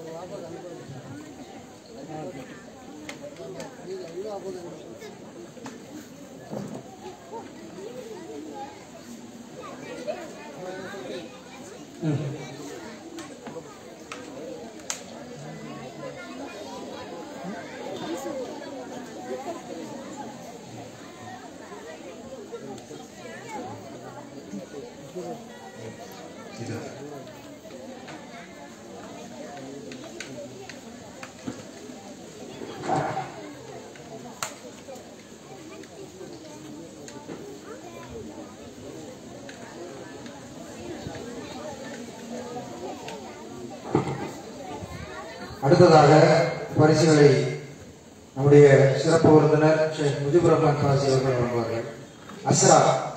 அடுத்ததாக பரிசுகளை நம்முடைய சிறப்பு விருந்தினர் ஷேக் முஜிபுர் ரஹ்மான் காசி அவர்கள் வழங்குவார்கள் அஸ்ரா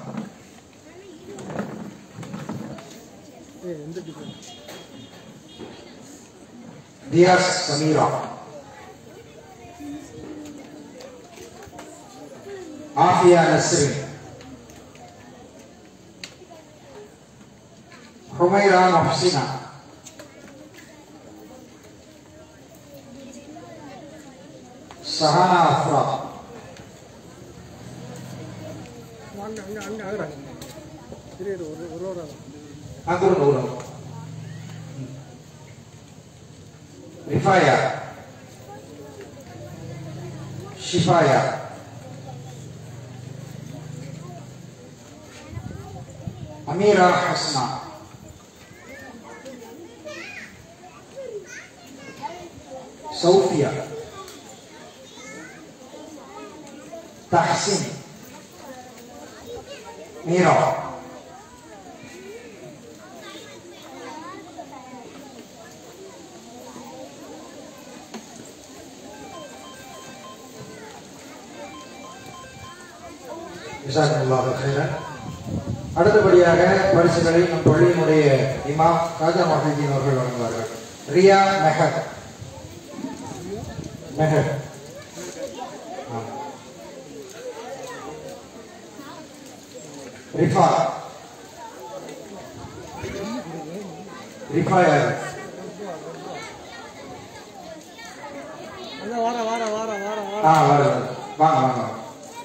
ஏய் எந்த டிஃபரன்ஸ் தியாஸ் சமீரா ஆஃபியா நஸ்ரின் ஹுமைரா மஹ்சினா சஹானா அஃப்ரா அங்க அங்க அங்க ஆகுறாங்க இரு இரு ஒரு ஒரு ஒரு அங்குரு நூலம் ரிஃபாயா ஷிஃபாயா அமீரா ஹஸ்னா சௌஃபியா தஹ்சின் மீரா ஜஸாக்கல்லாஹு ஹைரன். அடுத்தபடியாக பரிசுகளை நம் பள்ளியினுடைய இமாம் காஜா மஹீதீன் அவர்கள் வழங்குவார்கள் ரியா மெஹர் மெஹர் ஆ. ரிஃபா ரிஃபா யாரு அங்க வார வார வார வார வார ஆ வருது வாங்க வாங்க வாங்க.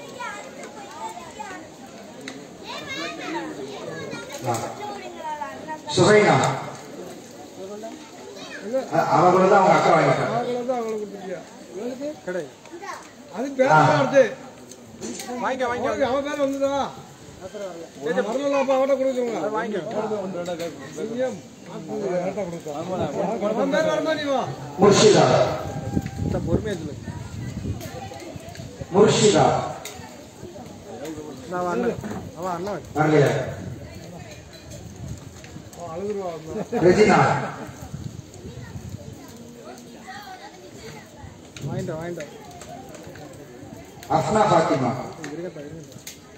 வாங்க. சுகைனா அ- அவங்க தான் அவங்க அக்கா வாங்கிட்டாங்க அவங்கள தான் அவங்களுக்கு கொடுத்துருக்கியா இவனுக்கு கடை அதுக்கு பேர் வருது வாங்கிக்க வாங்கிக்க அவன் பேர் வந்துதா வரலாப்பா அவட்ட கொடுக்குறோங்க வாங்கிக்க அவன் பேர் வருமா நீ வா முர்ஷிதா பொறுமையா சொல்லு முர்ஷிதா நான் அண்ணன் அவன் அண்ணன் வரலையா அவன் அழுதுருவா ரெஜினா வாங்கிட்ட வாங்கிட்ட அஃப்னா ஃபாத்திமா இருக்கட்டா இருக்கட்டா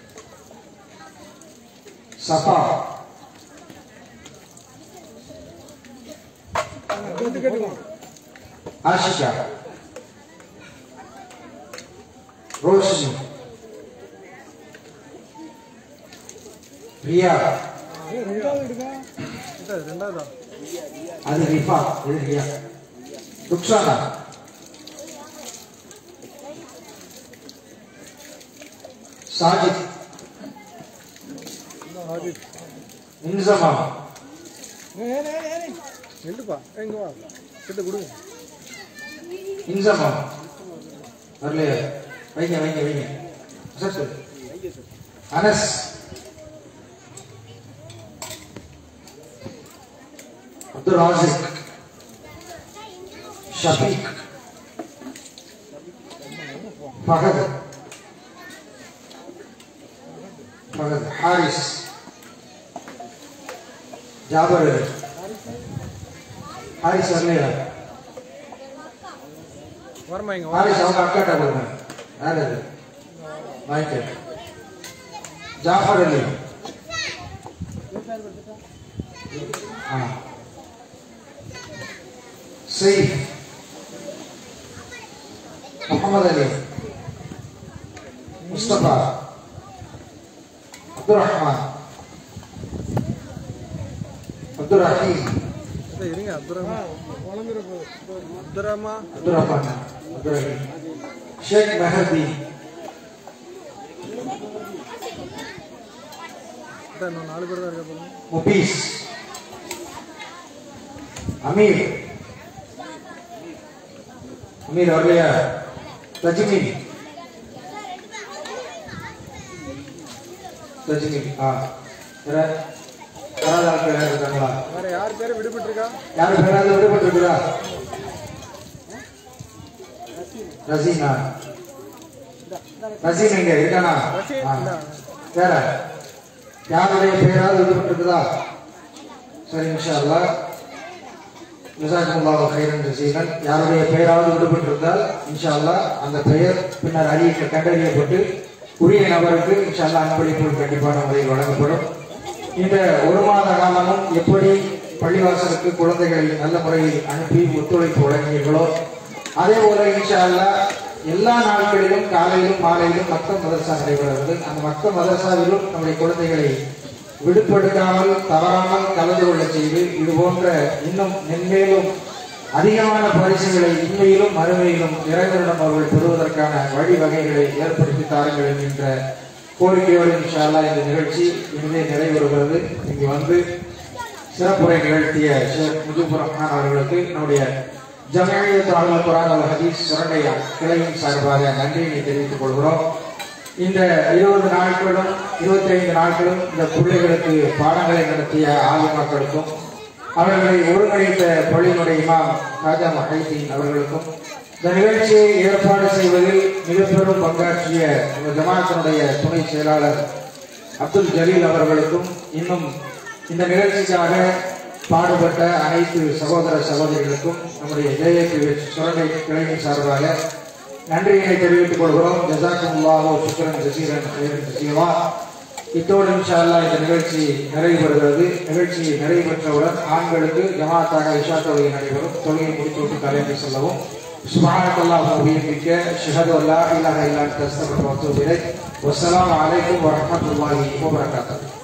சஃபா வந்து கேட்டுக்கோ ஆஷிகா ரோஷினி ரியா ரெண்டாவது எடுக்கா ரெண்டாவதா அது ரிஃபா இது ரியா ருக்ஸானா சாஜித் ராஜித் இன்சமா நில்லுப்பா எங்க வா கிட்ட கொடுங்க இன்சமா வரலையா வைங்க வைங்க வைங்க சார் சொல்லு அனஸ் அப்துல் ராசிக் ஷபீக் ஃபஹத் ஹாரிஸ் ஜாபர் ஹாரிஸ் வரலையா வரமா இங்க ஹாரிஸ் அவங்க அக்காட்ட கொடுங்க யார் அது மைக்கேல் ஜாஃபர் அலி ஆ சைஃப் முகமது அலி முஸ்தபா அப்துல் ரஹ்மான் அப்துல் ரஹீம் இதை இருங்க அப்துரமா வளர்ந்துட போகுது அப்துரமா அப்துல் ரஹ்மான் அப்துல் ரஹீம் ஷேக் மெஹதி இதான் இன்னும் நாலு பேர் தான் இருக்க போதும் முபீஸ் அமீர் அமீர் வரலையா தஜ்மீன் தஜ்மீன் ஆ வேற யாராவது ஆட்கள் யாராவது இருக்காங்களா வேற யார் பேரும் விடுபட்டு இருக்கா யாரு பேராவது விடுபட்டிருக்குதா ரசீனா ரசீன் எங்க இருக்கானா ரஷீத் ஆ. இல்ல வேற யாருடைய பெயராவது விடுபட்டிருக்குதா சரி இன்ஷா அல்லாஹ் ஜஸாக்குமுல்லாஹு ஹைரன் ஜஸீலன் யாருடைய பெயராவது விடுபட்டிருந்தால் இன்ஷா அல்லாஹ் அந்த பெயர் பின்னர் அறிய கண்டறியப்பட்டு உரிய நபருக்கு இன்ஷா அல்லாஹ் அன்பளிப்பு கண்டிப்பான முறையில் வழங்கப்படும் இந்த ஒரு மாத காலமும் எப்படி பள்ளிவாசலுக்கு குழந்தைகளை நல்ல முறையில் அனுப்பி ஒத்துழைப்பு வழங்கினீர்களோ அதே போல இன்ஷா அல்லாஹ் எல்லா நாட்களிலும் காலையிலும் மாலையிலும் மக்க மதரசா நடைபெறுகிறது அந்த மக்க மதரசாவிலும் நம்முடைய குழந்தைகளை விடுபடுத்தாமல் தவறாமல் கலந்து கொள்ள செய்து இது போன்ற இன்னும் மென்மேலும் அதிகமான பரிசுகளை இன்மையிலும் மறுமையிலும் இறைவனிடம் அவர்கள் பெறுவதற்கான வழிவகைகளை ஏற்படுத்தி தாருங்கள் என்கின்ற கோரிக்கையோடு இன்ஷா அல்லாஹ் இந்த நிகழ்ச்சி இனிதே நிறைவேறுகிறது இங்கு வந்து சிறப்புரை நிகழ்த்திய ஷேக் முஜிபுர் ரஹ்மான் அவர்களுக்கு நம்முடைய ஜமியத் ஆளுநர் குரான் அல் ஹதீஸ் சுரண்டை கிளையின் சார்பாக நன்றியை தெரிவித்துக் கொள்கிறோம் இந்த இருபது நாட்களும் இருபத்தி ஐந்து நாட்களும் இந்த பிள்ளைகளுக்கு பாடங்களை நடத்திய ஆலிமாக்களுக்கும் அவர்களை ஒருங்கிணைத்த பள்ளியினுடைய இமாம் ராஜா மஹைதீன் அவர்களுக்கும் இந்த நிகழ்ச்சியை ஏற்பாடு செய்வதில் மிக பெரும் பங்காற்றிய இந்த ஜமாத்தினுடைய துணை செயலாளர் அப்துல் ஜலீல் அவர்களுக்கும் இன்னும் இந்த நிகழ்ச்சிக்காக பாடுபட்ட அனைத்து சகோதர சகோதரிகளுக்கும் நம்முடைய ஜேஏபி சுரண்டை கிளையின் சார்பாக நன்றியினை தெரிவித்துக் கொள்கிறோம் ஜசாக்குமுல்லாஹோ சுக்கரன் ஜசீரன் ஹைரன் ஜசீவா இத்தோடு இன்ஷா அல்லாஹ் இந்த நிகழ்ச்சி நிறைவு பெறுகிறது நிகழ்ச்சி நிறைவு பெற்றவுடன் ஆண்களுக்கு ஜமாத்தாக இஷா தொழுகை நடைபெறும் தொழுகை முடித்துவிட்டு கலைந்து செல்லவும் سبحانك اللهم وبحمدك اشهد ان لا اله الا انت استغفرك واتوب اليك والسلام عليكم ورحمه الله وبركاته